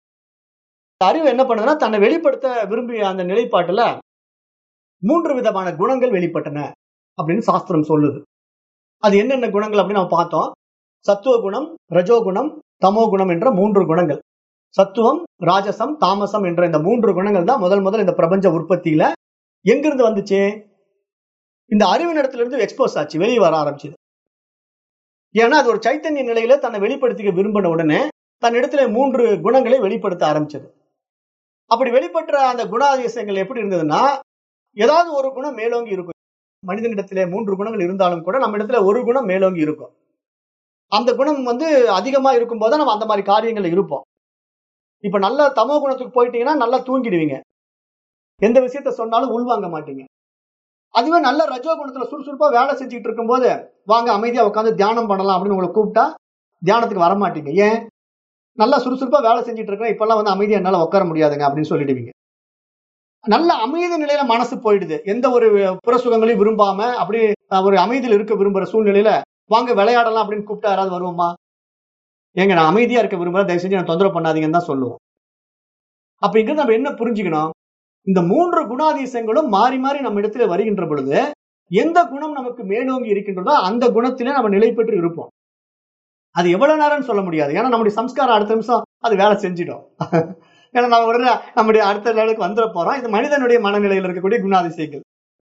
அறிவு என்ன பண்ணுதுன்னா தன்னை வெளிப்படுத்த விரும்பிய அந்த நிலைப்பாட்டுல மூன்று விதமான குணங்கள் வெளிப்பட்டன அப்படின்னு சாஸ்திரம் சொல்லுது அது என்னென்ன குணங்கள் அப்படின்னு நம்ம பார்த்தோம் சத்துவ குணம் ரஜோகுணம் தமோ குணம் என்ற மூன்று குணங்கள் சத்துவம் ராஜசம் தாமசம் என்ற இந்த மூன்று குணங்கள் தான் முதல் முதல் இந்த பிரபஞ்ச உற்பத்தியில எங்கிருந்து வந்துச்சு இந்த அறிவின் இடத்துல இருந்து எக்ஸ்போஸ் ஆச்சு வெளியே வர ஆரம்பிச்சது ஏன்னா அது ஒரு சைத்தன்ய நிலையில தன்னை வெளிப்படுத்திக்க விரும்பின உடனே தன் இடத்துல மூன்று குணங்களை வெளிப்படுத்த ஆரம்பிச்சது அப்படி வெளிப்பட்ட அந்த குணாதிசயங்கள் எப்படி இருந்ததுன்னா ஏதாவது ஒரு குணம் மேலோங்கி இருக்கும் மனிதனிடத்திலே மூன்று குணங்கள் இருந்தாலும் கூட நம்ம இடத்துல ஒரு குணம் மேலோங்கி இருக்கும் அந்த குணம் வந்து அதிகமா இருக்கும் போது நம்ம அந்த மாதிரி காரியங்கள்ல இருப்போம் இப்ப நல்ல தமோ குணத்துக்கு போயிட்டீங்கன்னா நல்லா தூங்கிடுவீங்க எந்த விஷயத்த சொன்னாலும் உள்வாங்க மாட்டீங்க அதுவே நல்ல ரஜோ குணத்துல சுறுசுறுப்பா வேலை செஞ்சுட்டு இருக்கும்போது வாங்க அமைதியா உட்காந்து தியானம் பண்ணலாம் அப்படின்னு உங்களை கூப்பிட்டா தியானத்துக்கு வர மாட்டீங்க ஏன் நல்லா சுறுசுறுப்பா வேலை செஞ்சுட்டு இருக்கேன் இப்பெல்லாம் வந்து அமைதியா என்னால உட்கார முடியாதுங்க அப்படின்னு சொல்லிடுவீங்க நல்ல அமைதி நிலையில மனசு போயிடுது எந்த ஒரு புறசுகங்களையும் விரும்பாம அப்படி ஒரு அமைதியில் இருக்க விரும்புற சூழ்நிலையில வாங்க விளையாடலாம் அப்படின்னு கூப்பிட்டா யாராவது வருவோமா ஏங்க நான் அமைதியா இருக்க விரும்புறேன் தயவு செஞ்சு நான் தொந்தரவு பண்ணாதீங்கன்னு தான் சொல்லுவோம் அப்ப இங்க நம்ம என்ன புரிஞ்சுக்கணும் இந்த மூன்று குணாதிசயங்களும் மாறி மாறி நம்ம இடத்துல வருகின்ற பொழுது எந்த குணம் நமக்கு மேலோங்கி இருக்கின்றதோ அந்த குணத்திலே நம்ம நிலை பெற்று இருப்போம் அது எவ்வளவு நேரம்னு சொல்ல முடியாது ஏன்னா நம்முடைய சம்ஸ்காரம் அடுத்த நிமிஷம் அது வேலை செஞ்சிடும் ஏன்னா நம்ம உடனே நம்முடைய அடுத்த லெவலுக்கு வந்துட போறோம் இது மனிதனுடைய மனநிலையில் இருக்கக்கூடிய குணாதிசயங்கள்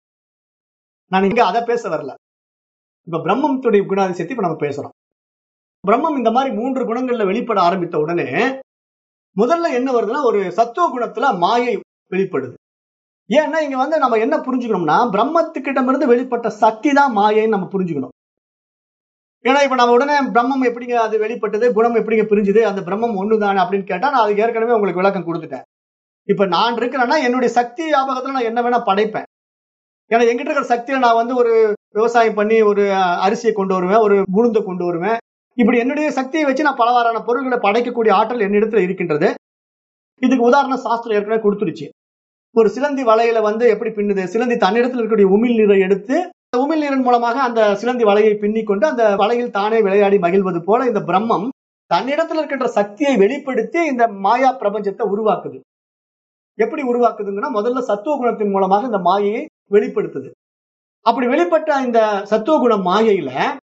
நான் இங்க அதை பேச வரல இப்ப பிரம்மத்துடைய குணாதிசயத்தை இப்ப நம்ம பேசுறோம் பிரம்மம் இந்த மாதிரி மூன்று குணங்கள்ல வெளிப்பட ஆரம்பித்த உடனே முதல்ல என்ன வருதுன்னா ஒரு சத்துவ குணத்துல மாயை வெளிப்படுது ஏன்னா இங்க வந்து நம்ம என்ன புரிஞ்சுக்கணும்னா பிரம்மத்துக்கிட்டமிருந்து வெளிப்பட்ட சக்தி தான் மாயைன்னு நம்ம புரிஞ்சுக்கணும் ஏன்னா இப்ப நம்ம உடனே பிரம்மம் எப்படிங்க அது வெளிப்பட்டது குணம் எப்படிங்க பிரிஞ்சுது அந்த பிரம்மம் ஒண்ணுதானே அப்படின்னு கேட்டா நான் அதுக்கு ஏற்கனவே உங்களுக்கு விளக்கம் கொடுத்துட்டேன் இப்ப நான் இருக்கிறேன்னா என்னுடைய சக்தி ஞாபகத்துல நான் என்ன வேணா படைப்பேன் ஏன்னா எங்கிட்ட இருக்கிற சக்தியில நான் வந்து ஒரு விவசாயம் பண்ணி ஒரு அரிசியை கொண்டு வருவேன் ஒரு உளுந்தை கொண்டு வருவேன் இப்படி என்னுடைய சக்தியை வச்சு நான் பலவாறான பொருட்களை படைக்கக்கூடிய ஆற்றல் என்னிடத்துல இருக்கின்றது இதுக்கு உதாரண சாஸ்திரம் ஏற்கனவே கொடுத்துருச்சு ஒரு சிலந்தி வலையில வந்து எப்படி பின்னுது சிலந்தி தன்னிடத்தில் இருக்கக்கூடிய உமிழ் நீரை எடுத்து உமிழ்நீரின் மூலமாக அந்த சிலந்தி வலையை பின்னிக் கொண்டு அந்த வலையில் தானே விளையாடி மகிழ்வது போல இந்த பிரம்மம் தன்னிடத்தில் இருக்கின்ற சக்தியை வெளிப்படுத்தி இந்த மாயா பிரபஞ்சத்தை உருவாக்குது எப்படி உருவாக்குதுங்கன்னா முதல்ல சத்துவ குணத்தின் மூலமாக இந்த மாயையை வெளிப்படுத்துது அப்படி வெளிப்பட்ட இந்த சத்துவ குண மாயையில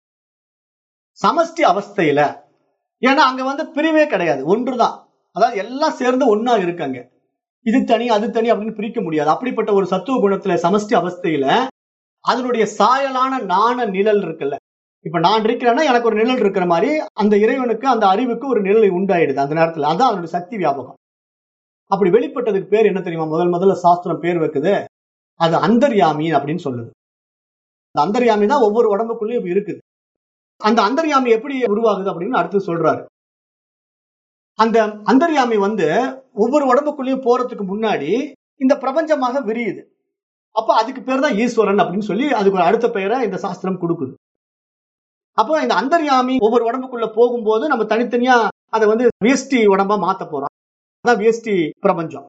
சமஷ்டி அவஸ்தையில ஏன்னா அங்க வந்து பிரிவே கிடையாது ஒன்றுதான் அதாவது எல்லாம் சேர்ந்து ஒன்னா இருக்காங்க இது தனி அது தனி அப்படின்னு பிரிக்க முடியாது அப்படிப்பட்ட ஒரு சத்துவ குணத்துல சமஷ்டி அவஸ்தையில அதனுடைய சாயலான நாண நிழல் இருக்குல்ல இப்ப நான் இருக்கிறேன்னா எனக்கு ஒரு நிழல் இருக்கிற மாதிரி அந்த இறைவனுக்கு அந்த அறிவுக்கு ஒரு நிழலை உண்டாயிடுது அந்த நேரத்துல அதான் அதனுடைய சக்தி வியாபகம் அப்படி வெளிப்பட்டதுக்கு பேர் என்ன தெரியுமா முதல் முதல்ல சாஸ்திரம் பேர் வைக்குது அது அந்தர்யாமி அப்படின்னு சொல்லுது அந்த அந்தர்யாமி தான் ஒவ்வொரு உடம்புக்குள்ளேயும் இருக்குது அந்த அந்தர்யாமி எப்படி உருவாகுது அப்படின்னு அடுத்து சொல்றாரு அந்த அந்தர்யாமி வந்து ஒவ்வொரு உடம்புக்குள்ளேயும் போறதுக்கு முன்னாடி இந்த பிரபஞ்சமாக விரியுது அப்ப அதுக்கு பேர் தான் ஈஸ்வரன் அப்படின்னு சொல்லி அதுக்கு ஒரு அடுத்த பெயரை இந்த சாஸ்திரம் கொடுக்குது அப்போ இந்த அந்தர்யாமி ஒவ்வொரு உடம்புக்குள்ள போகும்போது நம்ம தனித்தனியா அதை வந்து வேஷ்டி உடம்பா மாத்த போறோம் அதான் வேஷ்டி பிரபஞ்சம்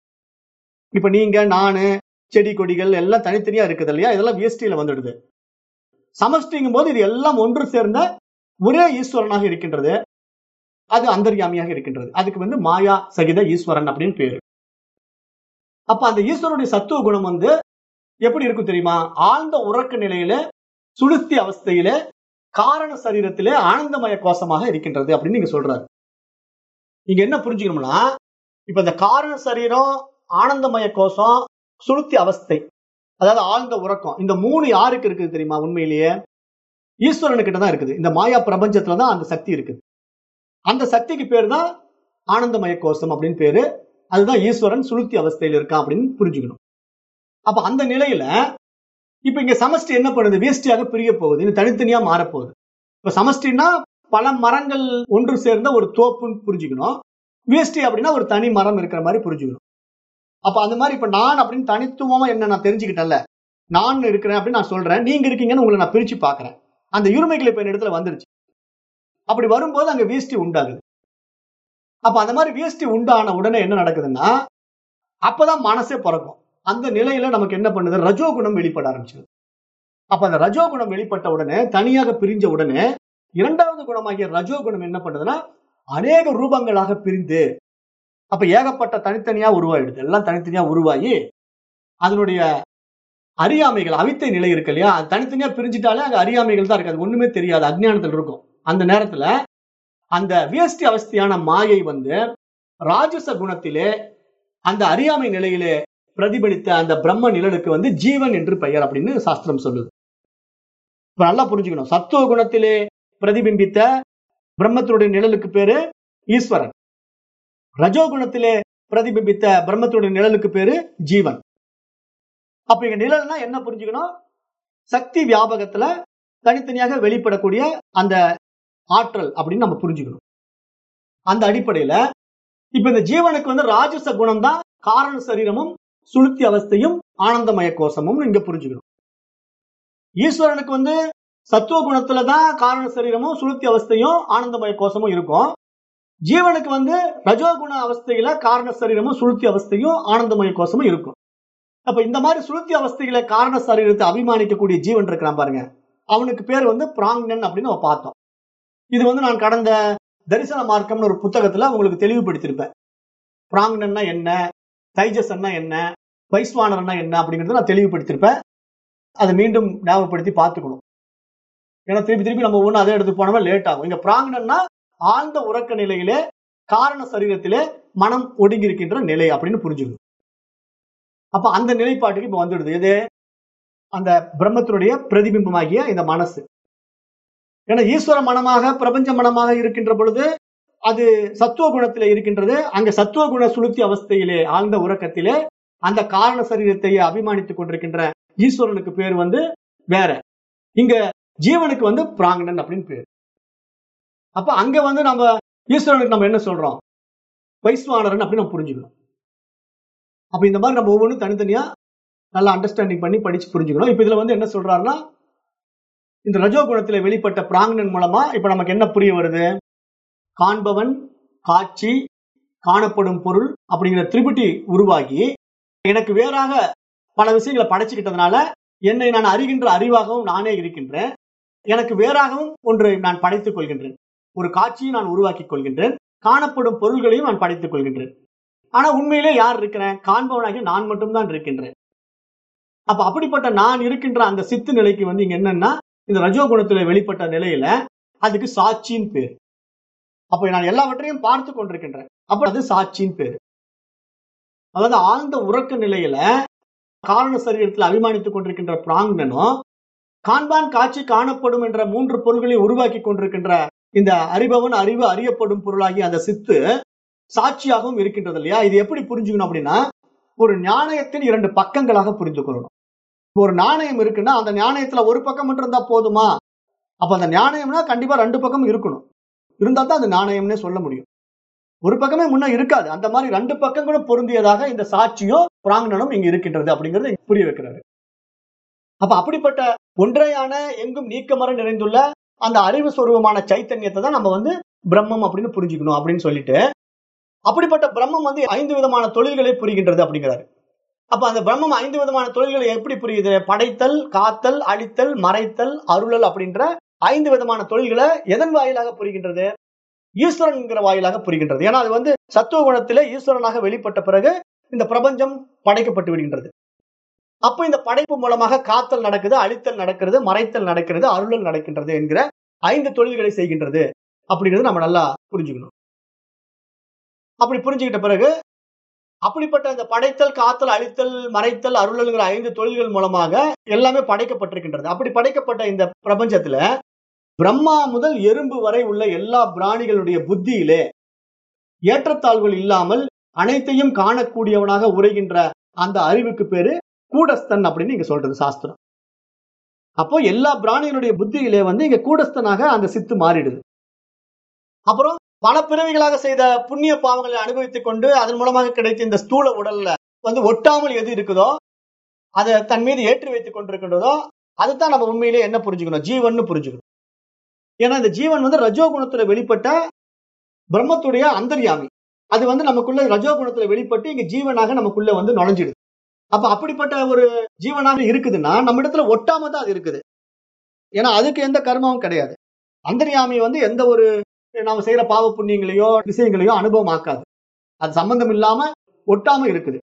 இப்ப நீங்க நானு செடி கொடிகள் எல்லாம் தனித்தனியா இருக்குது இல்லையா இதெல்லாம் வேஷ்டியில வந்துடுது சமஷ்டிங்கும் போது இது எல்லாம் ஒன்று சேர்ந்த ஒரே ஈஸ்வரனாக இருக்கின்றது அது அந்தர்யாமியாக இருக்கின்றது அதுக்கு வந்து மாயா சகித ஈஸ்வரன் அப்படின்னு பேரு அப்ப அந்த ஈஸ்வரனுடைய சத்துவ குணம் வந்து எப்படி இருக்கும் தெரியுமா ஆழ்ந்த உறக்க நிலையில சுளுத்தி அவஸ்தையில காரண சரீரத்திலே ஆனந்தமய கோஷமாக இருக்கின்றது அப்படின்னு நீங்க சொல்றாரு நீங்க என்ன புரிஞ்சுக்கணும்னா இப்ப இந்த காரண சரீரம் ஆனந்தமய கோஷம் சுளுத்தி அவஸ்தை அதாவது ஆழ்ந்த உறக்கம் இந்த மூணு யாருக்கு இருக்குது தெரியுமா உண்மையிலேயே ஈஸ்வரனுக்கிட்ட தான் இருக்குது இந்த மாயா பிரபஞ்சத்துல தான் அந்த சக்தி இருக்குது அந்த சக்திக்கு பேர் தான் ஆனந்தமய கோஷம் அப்படின்னு பேரு அதுதான் ஈஸ்வரன் சுளுத்தி அவஸ்தையில இருக்கான் அப்படின்னு புரிஞ்சுக்கணும் அப்ப அந்த நிலையில இப்ப இங்க சமஷ்டி என்ன பண்ணுது வேஷ்டியாக பிரிய போகுது இது தனித்தனியா மாறப்போகுது இப்ப சமஷ்டின்னா பல மரங்கள் ஒன்று சேர்ந்த ஒரு தோப்புன்னு புரிஞ்சுக்கணும் வேஷ்டி அப்படின்னா ஒரு தனி மரம் இருக்கிற மாதிரி புரிஞ்சுக்கணும் அப்ப அந்த மாதிரி இப்ப நான் அப்படின்னு தனித்துவமா என்ன நான் தெரிஞ்சுக்கிட்டேன்ல நான் இருக்கிறேன் அப்படின்னு நான் சொல்றேன் நீங்க இருக்கீங்கன்னு உங்களை நான் பிரிச்சு பாக்குறேன் அந்த இருமைகள் இப்ப இடத்துல வந்துருச்சு அப்படி வரும்போது அங்க வேஷ்டி உண்டாகுது அப்ப அந்த மாதிரி வேஷ்டி உண்டான உடனே என்ன நடக்குதுன்னா அப்பதான் மனசே பிறக்கும் அந்த நிலையில நமக்கு என்ன பண்ணுது ரஜோகுணம் வெளிப்பட ஆரம்பிச்சது அப்ப அந்த ரஜோகுணம் வெளிப்பட்ட உடனே தனியாக பிரிஞ்ச உடனே இரண்டாவது குணமாகிய ரஜோகுணம் என்ன பண்ணுதுன்னா அநேக ரூபங்களாக பிரிந்து அப்ப ஏகப்பட்ட தனித்தனியா உருவாயிடுது எல்லாம் தனித்தனியா உருவாகி அதனுடைய அறியாமைகள் அவித்தை நிலை இருக்கு இல்லையா அது தனித்தனியா பிரிஞ்சிட்டாலே அங்க அறியாமைகள் தான் இருக்காது ஒண்ணுமே தெரியாது அஜ்ஞானத்தில் இருக்கும் அந்த நேரத்துல அந்த வியஸ்டி அவஸ்தையான மாயை வந்து ராஜச குணத்திலே அந்த அறியாமை நிலையிலே பிரதிபலித்த அந்த பிரம்ம நிழலுக்கு வந்து ஜீவன் என்று பெயர் அப்படின்னு சாஸ்திரம் சொல்லுது இப்ப நல்லா புரிஞ்சுக்கணும் சத்துவ குணத்திலே பிரதிபிம்பித்த பிரம்மத்தினுடைய நிழலுக்கு பேரு ஈஸ்வரன் ரஜோகுணத்திலே பிரதிபிம்பித்த பிரம்மத்தினுடைய நிழலுக்கு பேரு ஜீவன் அப்ப இங்க நிழல்னா என்ன புரிஞ்சுக்கணும் சக்தி வியாபகத்துல தனித்தனியாக வெளிப்படக்கூடிய அந்த ஆற்றல் அப்படின்னு நம்ம புரிஞ்சுக்கணும் அந்த அடிப்படையில இப்ப இந்த ஜீவனுக்கு வந்து ராஜச குணம் தான் காரண சரீரமும் சுளுத்தி அவஸ்தையும் ஆனந்தமய கோஷமும் இங்க புரிஞ்சுக்கணும் ஈஸ்வரனுக்கு வந்து சத்துவ குணத்துல தான் காரண சரீரமும் சுளுத்தி அவஸ்தையும் ஆனந்தமய கோஷமும் இருக்கும் ஜீவனுக்கு வந்து ரஜோகுண அவஸ்தையில காரண சரீரமும் சுளுத்தி அவஸ்தையும் ஆனந்தமய கோஷமும் இருக்கும் அப்ப இந்த மாதிரி சுளுத்தி அவஸ்தைகளை காரண சரீரத்தை அபிமானிக்கக்கூடிய ஜீவன் இருக்கிறான் பாருங்க அவனுக்கு பேர் வந்து பிராங்னன் அப்படின்னு நம்ம பார்த்தோம் இது வந்து நான் கடந்த தரிசன மார்க்கம்னு ஒரு புத்தகத்துல உங்களுக்கு தெளிவுபடுத்தியிருப்பேன் பிராங்னன்னா என்ன தைஜசன்னா என்ன வைஸ்வானர்னா என்ன அப்படிங்கறத நான் தெளிவுபடுத்தியிருப்பேன் அதை மீண்டும் ஞாபகப்படுத்தி பார்த்துக்கணும் ஏன்னா திருப்பி திருப்பி நம்ம ஒண்ணு அதே எடுத்து போனோம்னா லேட் ஆகும் இங்க பிராங்னன்னா ஆழ்ந்த உறக்க நிலையிலே காரண சரீரத்திலே மனம் ஒடுங்கி இருக்கின்ற நிலை அப்படின்னு புரிஞ்சுக்கணும் அப்ப அந்த நிலைப்பாட்டுக்கு இப்ப வந்துடுது எது அந்த பிரம்மத்தினுடைய பிரதிபிம்பமாகிய இந்த மனசு ஏன்னா ஈஸ்வர மனமாக பிரபஞ்ச மனமாக இருக்கின்ற பொழுது அது சத்துவ குணத்திலே இருக்கின்றது அங்க சத்துவ குண சுளுத்தி அவஸ்தையிலே ஆழ்ந்த உறக்கத்திலே அந்த காரண சரீரத்தை அபிமானித்துக் கொண்டிருக்கின்ற ஈஸ்வரனுக்கு பேர் வந்து வேற இங்க ஜீவனுக்கு வந்து பிராங்கணன் அப்படின்னு பேர் அப்ப அங்க வந்து நம்ம ஈஸ்வரனுக்கு நம்ம என்ன சொல்றோம் வைஸ்வானரன் அப்படின்னு நம்ம புரிஞ்சுக்கணும் அப்ப இந்த மாதிரி நம்ம ஒவ்வொன்றும் தனித்தனியா நல்லா அண்டர்ஸ்டாண்டிங் பண்ணி படிச்சு புரிஞ்சுக்கணும் இப்ப இதுல வந்து என்ன சொல்றாருன்னா இந்த ரஜோ குணத்துல வெளிப்பட்ட பிராங்கணன் மூலமா இப்ப நமக்கு என்ன புரிய வருது காண்பவன் காட்சி காணப்படும் பொருள் அப்படிங்கிற திரிபுட்டி உருவாகி எனக்கு வேறாக பல விஷயங்களை படைச்சுக்கிட்டதுனால என்னை நான் அறிகின்ற அறிவாகவும் நானே இருக்கின்றேன் எனக்கு வேறாகவும் ஒன்றை நான் படைத்துக் கொள்கின்றேன் ஒரு காட்சியை நான் உருவாக்கிக் கொள்கின்றேன் காணப்படும் பொருள்களையும் நான் படைத்துக் கொள்கின்றேன் ஆனா உண்மையிலே யார் இருக்கிறேன் காண்பவனாகி நான் மட்டும்தான் இருக்கின்றேன் அப்ப அப்படிப்பட்ட நான் இருக்கின்ற அந்த சித்து நிலைக்கு வந்து இங்க என்னன்னா இந்த ரஜோகுணத்துல வெளிப்பட்ட நிலையில அதுக்கு சாட்சியின் பேர் அப்ப நான் எல்லாவற்றையும் பார்த்து கொண்டிருக்கின்றேன் அப்ப அது சாட்சியின் பேர் அதாவது ஆழ்ந்த உறக்க நிலையில காரண சரீரத்தில் அபிமானித்துக் கொண்டிருக்கின்ற பிராங்னனும் காண்பான் காட்சி காணப்படும் என்ற மூன்று பொருள்களை உருவாக்கி கொண்டிருக்கின்ற இந்த அறிபவன் அறிவு அறியப்படும் பொருளாகி அந்த சித்து சாட்சியாகவும் இருக்கின்றது இல்லையா இது எப்படி புரிஞ்சுக்கணும் அப்படின்னா ஒரு நாணயத்தின் இரண்டு பக்கங்களாக புரிந்து கொள்ளணும் இப்போ ஒரு நாணயம் இருக்குன்னா அந்த நாணயத்துல ஒரு பக்கம் மட்டும் இருந்தா போதுமா அப்ப அந்த நாணயம்னா கண்டிப்பா ரெண்டு பக்கம் இருக்கணும் இருந்தா தான் அது நாணயம்னே சொல்ல முடியும் ஒரு பக்கமே முன்ன இருக்காது அந்த மாதிரி ரெண்டு பக்கங்களும் பொருந்தியதாக இந்த சாட்சியும் பிராங்கணனும் இங்க இருக்கின்றது அப்படிங்கறத இங்க புரிய வைக்கிறாரு அப்ப அப்படிப்பட்ட ஒன்றையான எங்கும் நீக்கமர நிறைந்துள்ள அந்த அறிவு சொருவமான சைத்தன்யத்தை தான் நம்ம வந்து பிரம்மம் அப்படின்னு புரிஞ்சுக்கணும் அப்படின்னு சொல்லிட்டு அப்படிப்பட்ட பிரம்மம் வந்து ஐந்து விதமான தொழில்களை புரிகின்றது அப்படிங்கிறாரு அப்ப அந்த பிரம்மம் ஐந்து விதமான தொழில்களை எப்படி புரியுது படைத்தல் காத்தல் அழித்தல் மறைத்தல் அருளல் அப்படின்ற ஐந்து விதமான தொழில்களை எதன் வாயிலாக புரிகின்றது ஈஸ்வரன்கிற வாயிலாக புரிகின்றது ஏன்னா அது வந்து சத்துவ குணத்திலே ஈஸ்வரனாக வெளிப்பட்ட பிறகு இந்த பிரபஞ்சம் படைக்கப்பட்டு விடுகின்றது அப்ப இந்த படைப்பு மூலமாக காத்தல் நடக்குது அழித்தல் நடக்கிறது மறைத்தல் நடக்கிறது அருளல் நடக்கின்றது என்கிற ஐந்து தொழில்களை செய்கின்றது அப்படிங்கிறது நம்ம நல்லா புரிஞ்சுக்கணும் அப்படி புரிஞ்சுக்கிட்ட பிறகு அப்படிப்பட்ட இந்த படைத்தல் காத்தல் அழித்தல் மறைத்தல் அருளல்ங்கிற ஐந்து தொழில்கள் மூலமாக எல்லாமே படைக்கப்பட்டிருக்கின்றது அப்படி படைக்கப்பட்ட இந்த பிரபஞ்சத்துல பிரம்மா முதல் எறும்பு வரை உள்ள எல்லா பிராணிகளுடைய புத்தியிலே ஏற்றத்தாழ்வுகள் இல்லாமல் அனைத்தையும் காணக்கூடியவனாக உரைகின்ற அந்த அறிவுக்கு பேரு கூடஸ்தன் அப்படின்னு இங்க சொல்றது சாஸ்திரம் அப்போ எல்லா பிராணிகளுடைய புத்தியிலே வந்து இங்க கூடஸ்தனாக அந்த சித்து மாறிடுது அப்புறம் பல பிறவிகளாக செய்த புண்ணிய பாவங்களை அனுபவித்துக் கொண்டு அதன் மூலமாக கிடைத்த இந்த ஸ்தூல உடல்ல வந்து ஒட்டாமல் எது இருக்குதோ அதை தன் மீது ஏற்றி வைத்துக் கொண்டிருக்கின்றதோ அதுதான் நம்ம உண்மையிலே என்ன புரிஞ்சுக்கணும் ஜீவன் புரிஞ்சுக்கணும் ஏன்னா இந்த ஜீவன் வந்து ரஜோகுணத்துல வெளிப்பட்ட பிரம்மத்துடைய அந்தர்யாமி அது வந்து நமக்குள்ள ரஜோகுணத்துல வெளிப்பட்டு இங்க ஜீவனாக நமக்குள்ள வந்து நுழைஞ்சிடுது அப்ப அப்படிப்பட்ட ஒரு ஜீவனாக இருக்குதுன்னா நம்ம இடத்துல ஒட்டாம தான் அது இருக்குது ஏன்னா அதுக்கு எந்த கர்மாவும் கிடையாது அந்தர்யாமி வந்து எந்த ஒரு நாம செய்யற பாவ புண்ணியங்களையோ விஷயங்களையோ அனுபவம் ஆக்காது அது சம்பந்தம் இல்லாம ஒட்டாம இருக்குது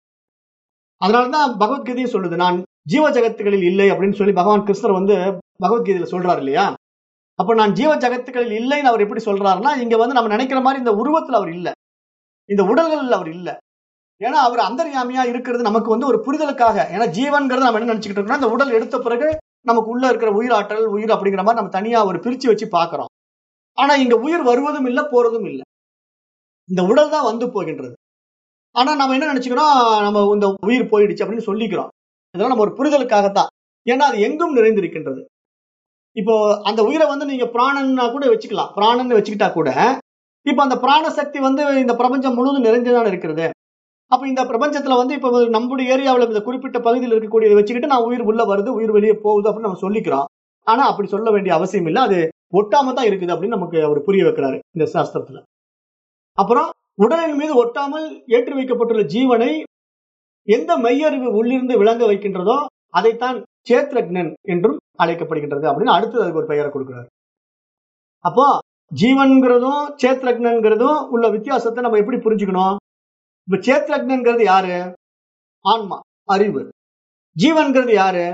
அதனாலதான் பகவத்கீதையும் சொல்லுது நான் ஜீவ ஜகத்துகளில் இல்லை அப்படின்னு சொல்லி பகவான் கிருஷ்ணர் வந்து பகவத்கீதையில சொல்றாரு இல்லையா அப்ப நான் ஜீவ ஜகத்துகளில் இல்லைன்னு அவர் எப்படி சொல்றாருன்னா இங்க வந்து நம்ம நினைக்கிற மாதிரி இந்த உருவத்துல அவர் இல்ல இந்த உடல்கள் அவர் இல்ல ஏன்னா அவர் அந்தர்யாமியா இருக்கிறது நமக்கு வந்து ஒரு புரிதலுக்காக ஏன்னா ஜீவன்கிறது நம்ம என்ன நினைச்சுக்கிட்டு இருக்கோம்னா இந்த உடல் எடுத்த பிறகு நமக்கு உள்ள இருக்கிற உயிராற்றல் உயிர் அப்படிங்கிற மாதிரி நம்ம தனியா ஒரு பிரிச்சு வச்சு பாக்குறோம் ஆனா இங்க உயிர் வருவதும் இல்லை போறதும் இல்லை இந்த உடல் தான் வந்து போகின்றது ஆனா நம்ம என்ன நினைச்சுக்கிறோம் நம்ம இந்த உயிர் போயிடுச்சு அப்படின்னு சொல்லிக்கிறோம் இதெல்லாம் நம்ம ஒரு புரிதலுக்காகத்தான் ஏன்னா அது எங்கும் நிறைந்திருக்கின்றது இப்போ அந்த உயிரை வந்து நீங்க பிராணன்னா கூட வச்சுக்கலாம் பிராணன்னு வச்சுக்கிட்டா கூட இப்ப அந்த பிராண சக்தி வந்து இந்த பிரபஞ்சம் முழுவதும் நிறைஞ்சுதான் இருக்கிறது அப்ப இந்த பிரபஞ்சத்துல வந்து இப்ப நம்முடைய ஏரியாவில் இந்த குறிப்பிட்ட பகுதியில் இருக்கக்கூடியதை வச்சுக்கிட்டு நான் உயிர் உள்ள வருது உயிர் வெளியே போகுது அப்படின்னு நம்ம சொல்லிக்கிறோம் ஆனா அப்படி சொல்ல வேண்டிய அவசியம் இல்லை அது ஒட்டாம தான் இருக்குது அப்படின்னு நமக்கு அவர் புரிய வைக்கிறாரு இந்த சாஸ்திரத்துல அப்புறம் உடலின் மீது ஒட்டாமல் ஏற்றி வைக்கப்பட்டுள்ள ஜீவனை எந்த மெய்யறிவு உள்ளிருந்து விளங்க வைக்கின்றதோ அதைத்தான் சேத்ரக்னன் என்றும் அழைக்கப்படுகின்றது அப்படின்னு அடுத்து அதுக்கு ஒரு பெயரை கொடுக்கிறார் அப்போ ஜீவன்கிறதும் சேத்ரக்னன்கிறதும் உள்ள வித்தியாசத்தை நம்ம எப்படி புரிஞ்சுக்கணும் இப்ப சேத்ரக்னன்கிறது யாரு ஆன்மா அறிவு ஜீவன்கிறது யாரு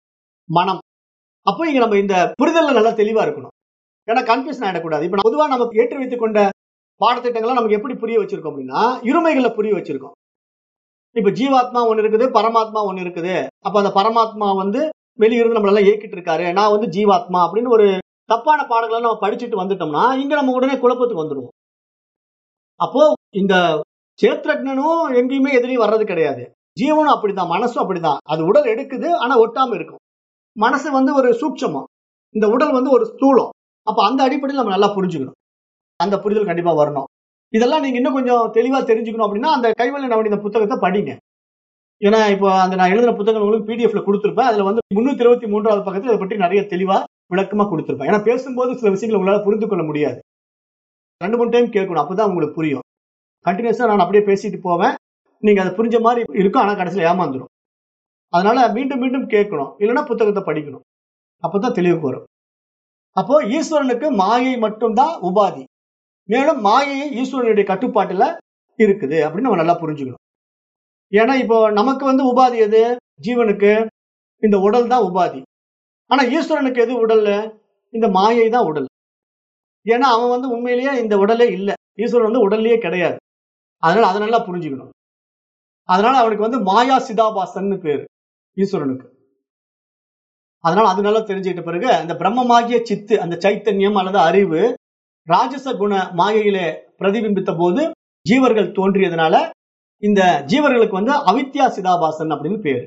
மனம் அப்போ இங்க நம்ம இந்த புரிதல்ல நல்லா தெளிவா இருக்கணும் ஏன்னா கன்ஃபியூஷன் ஆயிடக்கூடாது இப்ப பொதுவா நமக்கு ஏற்றி வைத்துக் கொண்ட பாடத்திட்டங்களை நமக்கு எப்படி புரிய வச்சிருக்கோம் அப்படின்னா இருமைகளை புரிய வச்சிருக்கோம் இப்ப ஜீவாத்மா ஒண்ணு இருக்குது பரமாத்மா ஒண்ணு இருக்குது அப்ப அந்த பரமாத்மா வந்து வெளியிருந்து நம்மள எல்லாம் இயக்கிட்டு இருக்காரு நான் வந்து ஜீவாத்மா அப்படின்னு ஒரு தப்பான பாடங்களை நம்ம படிச்சுட்டு வந்துட்டோம்னா இங்க நம்ம உடனே குழப்பத்துக்கு வந்துடுவோம் அப்போ இந்த சேத்ரக்னனும் எங்கேயுமே எதிரையும் வர்றது கிடையாது ஜீவனும் அப்படிதான் மனசும் அப்படிதான் அது உடல் எடுக்குது ஆனா ஒட்டாம இருக்கும் மனசு வந்து ஒரு சூட்சமம் இந்த உடல் வந்து ஒரு ஸ்தூலம் அப்ப அந்த அடிப்படையில் நம்ம நல்லா புரிஞ்சுக்கணும் அந்த புரிதல் கண்டிப்பா வரணும் இதெல்லாம் நீங்க இன்னும் கொஞ்சம் தெளிவா தெரிஞ்சுக்கணும் அப்படின்னா அந்த கைவல்ய நவநீத புத்தகத்தை படிங்க ஏன்னா இப்போ அந்த நான் எழுதின புத்தகம் உங்களுக்கு பிடிஎஃப்ல கொடுத்துருப்பேன் அதுல வந்து முன்னூத்தி இருபத்தி மூன்றாவது பக்கத்தில் இதை பற்றி நிறைய தெளிவா விளக்கமா கொடுத்துருப்பேன் ஏன்னா பேசும்போது சில விஷயங்களை உங்களால புரிந்து கொள்ள முடியாது ரெண்டு மூணு டைம் கேட்கணும் அப்பதான் உங்களுக்கு புரியும் கண்டினியூஸா நான் அப்படியே பேசிட்டு போவேன் நீங்க அதை புரிஞ்ச மாதிரி இருக்கும் ஆனா கடைசியில் ஏமாந்துடும் அதனால மீண்டும் மீண்டும் கேட்கணும் இல்லைன்னா புத்தகத்தை படிக்கணும் அப்பதான் தெளிவுக்கு வரும் அப்போ ஈஸ்வரனுக்கு மாயை மட்டும்தான் உபாதி மேலும் மாயையை ஈஸ்வரனுடைய கட்டுப்பாட்டுல இருக்குது அப்படின்னு நம்ம நல்லா புரிஞ்சுக்கணும் ஏன்னா இப்போ நமக்கு வந்து உபாதி எது ஜீவனுக்கு இந்த உடல் தான் உபாதி ஆனா ஈஸ்வரனுக்கு எது உடல் இந்த மாயை தான் உடல் ஏன்னா அவன் வந்து உண்மையிலேயே இந்த உடலே இல்லை ஈஸ்வரன் வந்து உடல்லயே கிடையாது அதனால அதை நல்லா புரிஞ்சுக்கணும் அதனால அவனுக்கு வந்து மாயா சிதாபாசன்னு பேரு ஈஸ்வரனுக்கு அதனால அது நல்லா தெரிஞ்சுக்கிட்ட பிறகு அந்த பிரம்மமாகிய சித்து அந்த சைத்தன்யம் அல்லது அறிவு ராஜச குண மாயையிலே பிரதிபிம்பித்த போது ஜீவர்கள் தோன்றியதுனால இந்த ஜீவர்களுக்கு வந்து அவித்யா சிதாபாசன் அப்படின்னு பேரு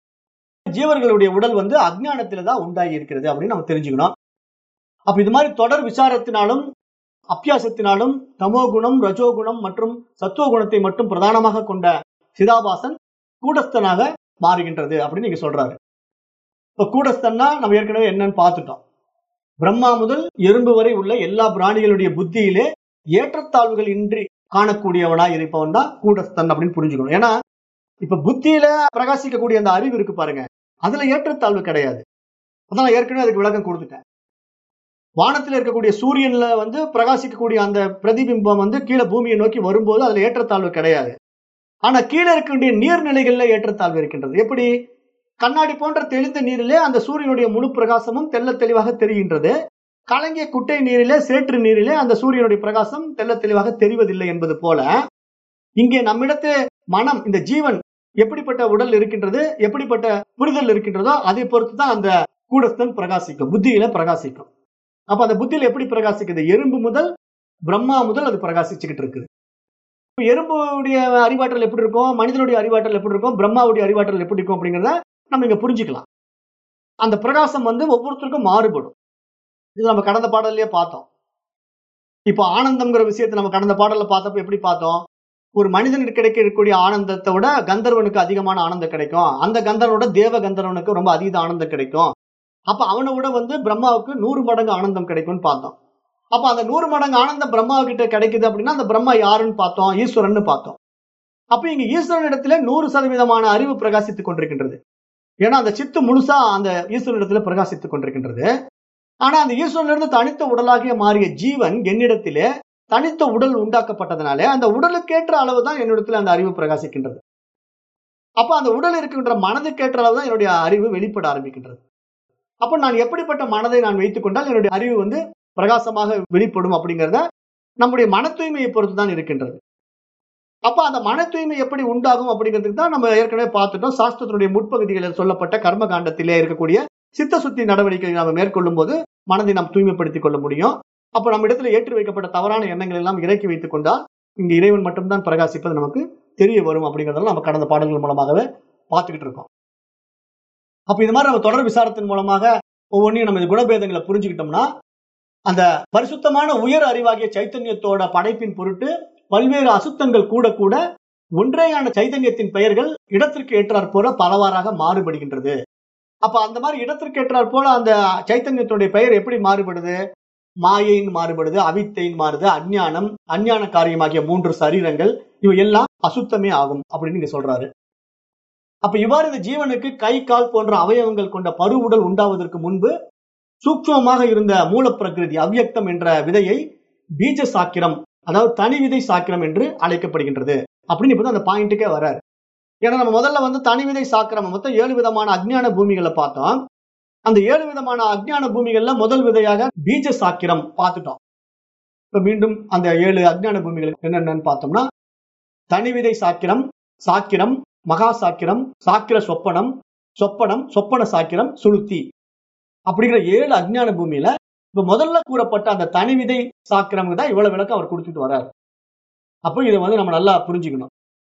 ஜீவர்களுடைய உடல் வந்து அஜ்ஞானத்தில தான் உண்டாகி இருக்கிறது அப்படின்னு நம்ம தெரிஞ்சுக்கணும் அப்ப இது மாதிரி தொடர் விசாரத்தினாலும் அப்பியாசத்தினாலும் தமோகுணம் ரஜோகுணம் மற்றும் சத்துவகுணத்தை மட்டும் பிரதானமாக கொண்ட சிதாபாசன் கூடஸ்தனாக மாறுகின்றது அப்படின்னு நீங்க சொல்றாரு இப்ப கூடஸ்தன்னா நம்ம ஏற்கனவே என்னன்னு பார்த்துட்டோம் பிரம்மா முதல் எறும்பு வரை உள்ள எல்லா பிராணிகளுடைய புத்தியிலே ஏற்றத்தாழ்வுகள் இன்றி காணக்கூடியவனா இருப்பவன் தான் கூடஸ்தன் அப்படின்னு புரிஞ்சுக்கணும் ஏன்னா இப்ப புத்தியில பிரகாசிக்கக்கூடிய அந்த அறிவு இருக்கு பாருங்க அதுல ஏற்றத்தாழ்வு கிடையாது அதான் நான் ஏற்கனவே அதுக்கு விளக்கம் கொடுத்துட்டேன் வானத்துல இருக்கக்கூடிய சூரியன்ல வந்து பிரகாசிக்கக்கூடிய அந்த பிரதிபிம்பம் வந்து கீழே பூமியை நோக்கி வரும்போது அதுல ஏற்றத்தாழ்வு கிடையாது ஆனா கீழே இருக்கக்கூடிய நீர்நிலைகள்ல ஏற்றத்தாழ்வு இருக்கின்றது எப்படி கண்ணாடி போன்ற தெளிந்த நீரிலே அந்த சூரியனுடைய முழு பிரகாசமும் தெல்ல தெளிவாக தெரிகின்றது கலங்கிய குட்டை நீரிலே சேற்று நீரிலே அந்த சூரியனுடைய பிரகாசம் தெல்ல தெளிவாக தெரிவதில்லை என்பது போல இங்கே நம்மிடத்து மனம் இந்த ஜீவன் எப்படிப்பட்ட உடல் இருக்கின்றது எப்படிப்பட்ட புரிதல் இருக்கின்றதோ அதை பொறுத்து தான் அந்த கூடஸ்தன் பிரகாசிக்கும் புத்தியில பிரகாசிக்கும் அப்ப அந்த புத்தியில எப்படி பிரகாசிக்குது எறும்பு முதல் பிரம்மா முதல் அது பிரகாசிச்சுக்கிட்டு இருக்குது இப்ப எறும்புடைய அறிவாற்றல் எப்படி இருக்கும் மனிதனுடைய அறிவாற்றல் எப்படி இருக்கும் பிரம்மாவுடைய அறிவாற்றல் எப்படி இருக்கும் அப்படிங்கிறத நம்ம இங்க புரிஞ்சுக்கலாம் அந்த பிரகாசம் வந்து ஒவ்வொருத்தருக்கும் மாறுபடும் இது நம்ம கடந்த பாடல்லையே பார்த்தோம் இப்போ ஆனந்தம்ங்கிற விஷயத்தை நம்ம கடந்த பாடல்ல பார்த்தப்ப எப்படி பார்த்தோம் ஒரு மனிதனுக்கு கிடைக்கக்கூடிய ஆனந்தத்தை விட கந்தர்வனுக்கு அதிகமான ஆனந்தம் கிடைக்கும் அந்த கந்தர்வனோட தேவ கந்தர்வனுக்கு ரொம்ப அதீத ஆனந்தம் கிடைக்கும் அப்ப அவனை விட வந்து பிரம்மாவுக்கு நூறு மடங்கு ஆனந்தம் கிடைக்கும்னு பார்த்தோம் அப்ப அந்த நூறு மடங்கு ஆனந்தம் பிரம்மா கிட்ட கிடைக்குது அப்படின்னா அந்த பிரம்மா யாருன்னு பார்த்தோம் ஈஸ்வரன் பார்த்தோம் அப்ப இங்க ஈஸ்வரன் இடத்துல நூறு சதவீதமான அறிவு பிரகாசித்துக் கொண்டிருக்கின்றது ஏன்னா அந்த சித்து முழுசா அந்த ஈஸ்வரன் இடத்துல பிரகாசித்துக் கொண்டிருக்கின்றது ஆனா அந்த ஈஸ்வரனிலிருந்து தனித்த உடலாகிய மாறிய ஜீவன் என்னிடத்திலே தனித்த உடல் உண்டாக்கப்பட்டதுனாலே அந்த உடலுக்கேற்ற அளவு தான் என்னிடத்துல அந்த அறிவு பிரகாசிக்கின்றது அப்ப அந்த உடல் இருக்கின்ற மனதுக்கேற்ற அளவு தான் என்னுடைய அறிவு வெளிப்பட ஆரம்பிக்கின்றது அப்ப நான் எப்படிப்பட்ட மனதை நான் வைத்துக் கொண்டால் என்னுடைய அறிவு வந்து பிரகாசமாக வெளிப்படும் அப்படிங்கிறத நம்முடைய மன தூய்மையை பொறுத்து தான் இருக்கின்றது அப்ப அந்த மன தூய்மை எப்படி உண்டாகும் அப்படிங்கிறதுக்கு தான் நம்ம ஏற்கனவே பார்த்துட்டோம் சாஸ்திரத்தினுடைய முற்பகுதிகளில் சொல்லப்பட்ட கர்ம காண்டத்திலே இருக்கக்கூடிய சித்த சுத்தி நடவடிக்கைகளை நம்ம மேற்கொள்ளும் போது மனதை நாம் தூய்மைப்படுத்திக் கொள்ள முடியும் அப்ப நம்ம இடத்துல ஏற்றி வைக்கப்பட்ட தவறான எண்ணங்கள் எல்லாம் இறக்கி வைத்துக் கொண்டால் இங்க இறைவன் மட்டும்தான் பிரகாசிப்பது நமக்கு தெரிய வரும் அப்படிங்கறதெல்லாம் நம்ம கடந்த பாடல்கள் மூலமாகவே பார்த்துக்கிட்டு இருக்கோம் அப்ப இது மாதிரி நம்ம தொடர் விசாரத்தின் மூலமாக ஒவ்வொன்றையும் நம்ம இந்த குணபேதங்களை புரிஞ்சுக்கிட்டோம்னா அந்த பரிசுத்தமான உயர் அறிவாகிய சைத்தன்யத்தோட படைப்பின் பொருட்டு பல்வேறு அசுத்தங்கள் கூட கூட ஒன்றேயான சைதன்யத்தின் பெயர்கள் இடத்திற்கு ஏற்றாற் போல பலவாறாக மாறுபடுகின்றது அப்ப அந்த மாதிரி இடத்திற்கு ஏற்றாற் போல அந்த சைத்தன்யத்துடைய பெயர் எப்படி மாறுபடுது மாயைன்னு மாறுபடுது அவித்தைன்னு மாறுது அஞ்ஞானம் அஞ்ஞான காரியமாகிய மூன்று சரீரங்கள் இவை எல்லாம் அசுத்தமே ஆகும் அப்படின்னு நீங்க சொல்றாரு அப்ப இவ்வாறு இந்த ஜீவனுக்கு கை கால் போன்ற அவயவங்கள் கொண்ட பருவுடல் உண்டாவதற்கு முன்பு சூக்ஷ்மமாக இருந்த மூலப்பிரகிருதி அவ்யக்தம் என்ற விதையை பீஜ சாக்கிரம் அதாவது தனி விதை சாக்கிரம் என்று அழைக்கப்படுகின்றது அப்படின்னு இப்ப அந்த பாயிண்ட்டுக்கே வராரு ஏன்னா நம்ம முதல்ல வந்து தனி விதை சாக்கிரம் மொத்தம் ஏழு விதமான அஜ்ஞான பூமிகளை பார்த்தோம் அந்த ஏழு விதமான அஜ்ஞான பூமிகள்ல முதல் விதையாக பீஜ சாக்கிரம் பார்த்துட்டோம் இப்ப மீண்டும் அந்த ஏழு அஜ்ஞான பூமிகள் என்னென்னு பார்த்தோம்னா தனி விதை சாக்கிரம் சாக்கிரம் மகா சாக்கிரம் சாக்கிர சொப்பனம் சொப்பனம் சொப்பன சாக்கிரம் சுளுத்தி அப்படிங்கிற ஏழு அஜ்ஞான பூமியில இப்ப முதல்ல கூறப்பட்ட அந்த தனி விதை சாக்கிரம் தான் இவ்வளவு விளக்கம் அவர் கொடுத்துட்டு வர்றாரு அப்போ இதை வந்து நம்ம நல்லா புரிஞ்சுக்கணும்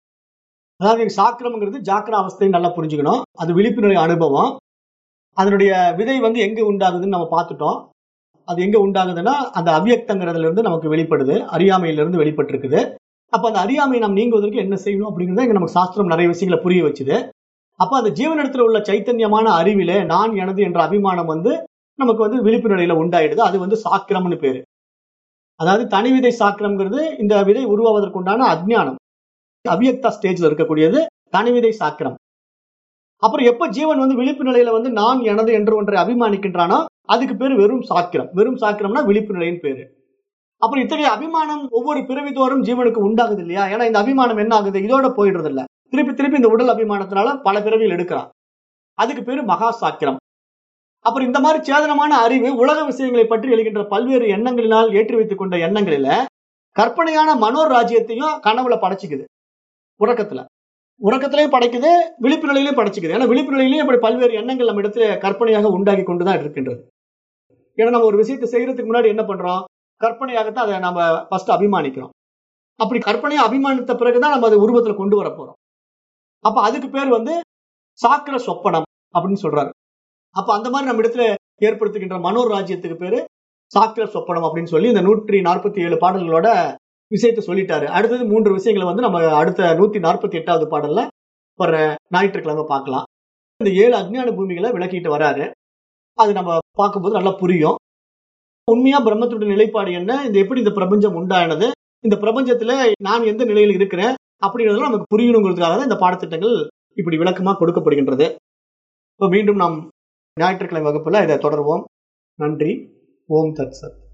அதாவது சாக்கிரம்ங்கிறது ஜாக்கிர அவஸ்தையை நல்லா புரிஞ்சுக்கணும் அது விழிப்புணர்வு அனுபவம் அதனுடைய விதை வந்து எங்க உண்டாகுதுன்னு நம்ம பார்த்துட்டோம் அது எங்க உண்டாகுதுன்னா அந்த அவ்யக்தங்கிறதுல இருந்து நமக்கு வெளிப்படுது அறியாமையில இருந்து வெளிப்பட்டிருக்குது அப்ப அந்த அறியாமை நாம் நீங்குவதற்கு என்ன செய்யணும் அப்படிங்கிறத இங்க நமக்கு சாஸ்திரம் நிறைய விஷயங்களை புரிய வச்சுது அப்ப அந்த ஜீவனிடத்துல உள்ள சைத்தன்யமான அறிவிலே நான் எனது என்ற அபிமானம் வந்து நமக்கு வந்து விழிப்பு நிலையில உண்டாயிடுது அது வந்து சாக்கிரம்னு பேரு அதாவது தனி விதை சாக்கிரம்ங்கிறது இந்த விதை உருவாவதற்கு உண்டான அஜ்ஞானம் அவ்யக்தா ஸ்டேஜ்ல இருக்கக்கூடியது தனி விதை சாக்கிரம் அப்புறம் எப்ப ஜீவன் வந்து விழிப்பு நிலையில வந்து நான் எனது என்று ஒன்றை அபிமானிக்கின்றானோ அதுக்கு பேர் வெறும் சாக்கிரம் வெறும் சாக்கிரம்னா விழிப்பு நிலையின் பேரு அப்புறம் இத்தகைய அபிமானம் ஒவ்வொரு பிறவி தோறும் ஜீவனுக்கு உண்டாகுது இல்லையா ஏன்னா இந்த அபிமானம் என்ன ஆகுது இதோட போயிடுறது இல்ல திருப்பி திருப்பி இந்த உடல் அபிமானத்தினால பல பிறவியில் எடுக்கிறான் அதுக்கு பேரு மகா சாக்கிரம் அப்புறம் இந்த மாதிரி சேதனமான அறிவு உலக விஷயங்களை பற்றி எழுகின்ற பல்வேறு எண்ணங்களினால் ஏற்றி வைத்துக் கொண்ட எண்ணங்களில கற்பனையான மனோர் ராஜ்யத்தையும் கனவுல படைச்சுக்குது உறக்கத்துல உறக்கத்திலையும் படைக்குது விழிப்பு நிலையிலையும் படைச்சுக்குது ஏன்னா விழிப்பு நிலையிலையும் இப்படி பல்வேறு எண்ணங்கள் நம்ம இடத்துல கற்பனையாக உண்டாகி கொண்டுதான் இருக்கின்றது ஏன்னா நம்ம ஒரு விஷயத்தை செய்யறதுக்கு முன்னாடி என்ன பண்றோம் கற்பனையாகத்தான் அதை நம்ம ஃபர்ஸ்ட் அபிமானிக்கிறோம் அப்படி கற்பனையை அபிமானித்த பிறகுதான் நம்ம அதை உருவத்துல கொண்டு வர போறோம் அப்ப அதுக்கு பேர் வந்து சாக்கிர சொப்பனம் அப்படின்னு சொல்றாரு அப்ப அந்த மாதிரி நம்ம இடத்துல ஏற்படுத்துகின்ற மனோர் ராஜ்யத்துக்கு பேரு சாக்கிர சொப்பனம் அப்படின்னு சொல்லி இந்த நூற்றி நாற்பத்தி ஏழு பாடல்களோட விஷயத்தை சொல்லிட்டாரு அடுத்தது மூன்று விஷயங்களை வந்து நம்ம அடுத்த நூத்தி நாற்பத்தி எட்டாவது பாடல்ல வர்ற ஞாயிற்றுக்கிழமை பார்க்கலாம் இந்த ஏழு அஜ்ஞான பூமிகளை விளக்கிட்டு வராரு அது நம்ம பார்க்கும்போது நல்லா புரியும் உண்மையா பிரம்மத்துடைய நிலைப்பாடு என்ன இந்த எப்படி இந்த பிரபஞ்சம் உண்டானது இந்த பிரபஞ்சத்துல நான் எந்த நிலையில் இருக்கிறேன் அப்படிங்கிறதுலாம் நமக்கு புரியணுங்கிறதுக்காக தான் இந்த பாடத்திட்டங்கள் இப்படி விளக்கமா கொடுக்கப்படுகின்றது இப்போ மீண்டும் நாம் ஞாயிற்றுக்கிழமை வகுப்புல இதை தொடர்வோம் நன்றி ஓம் தத் சத்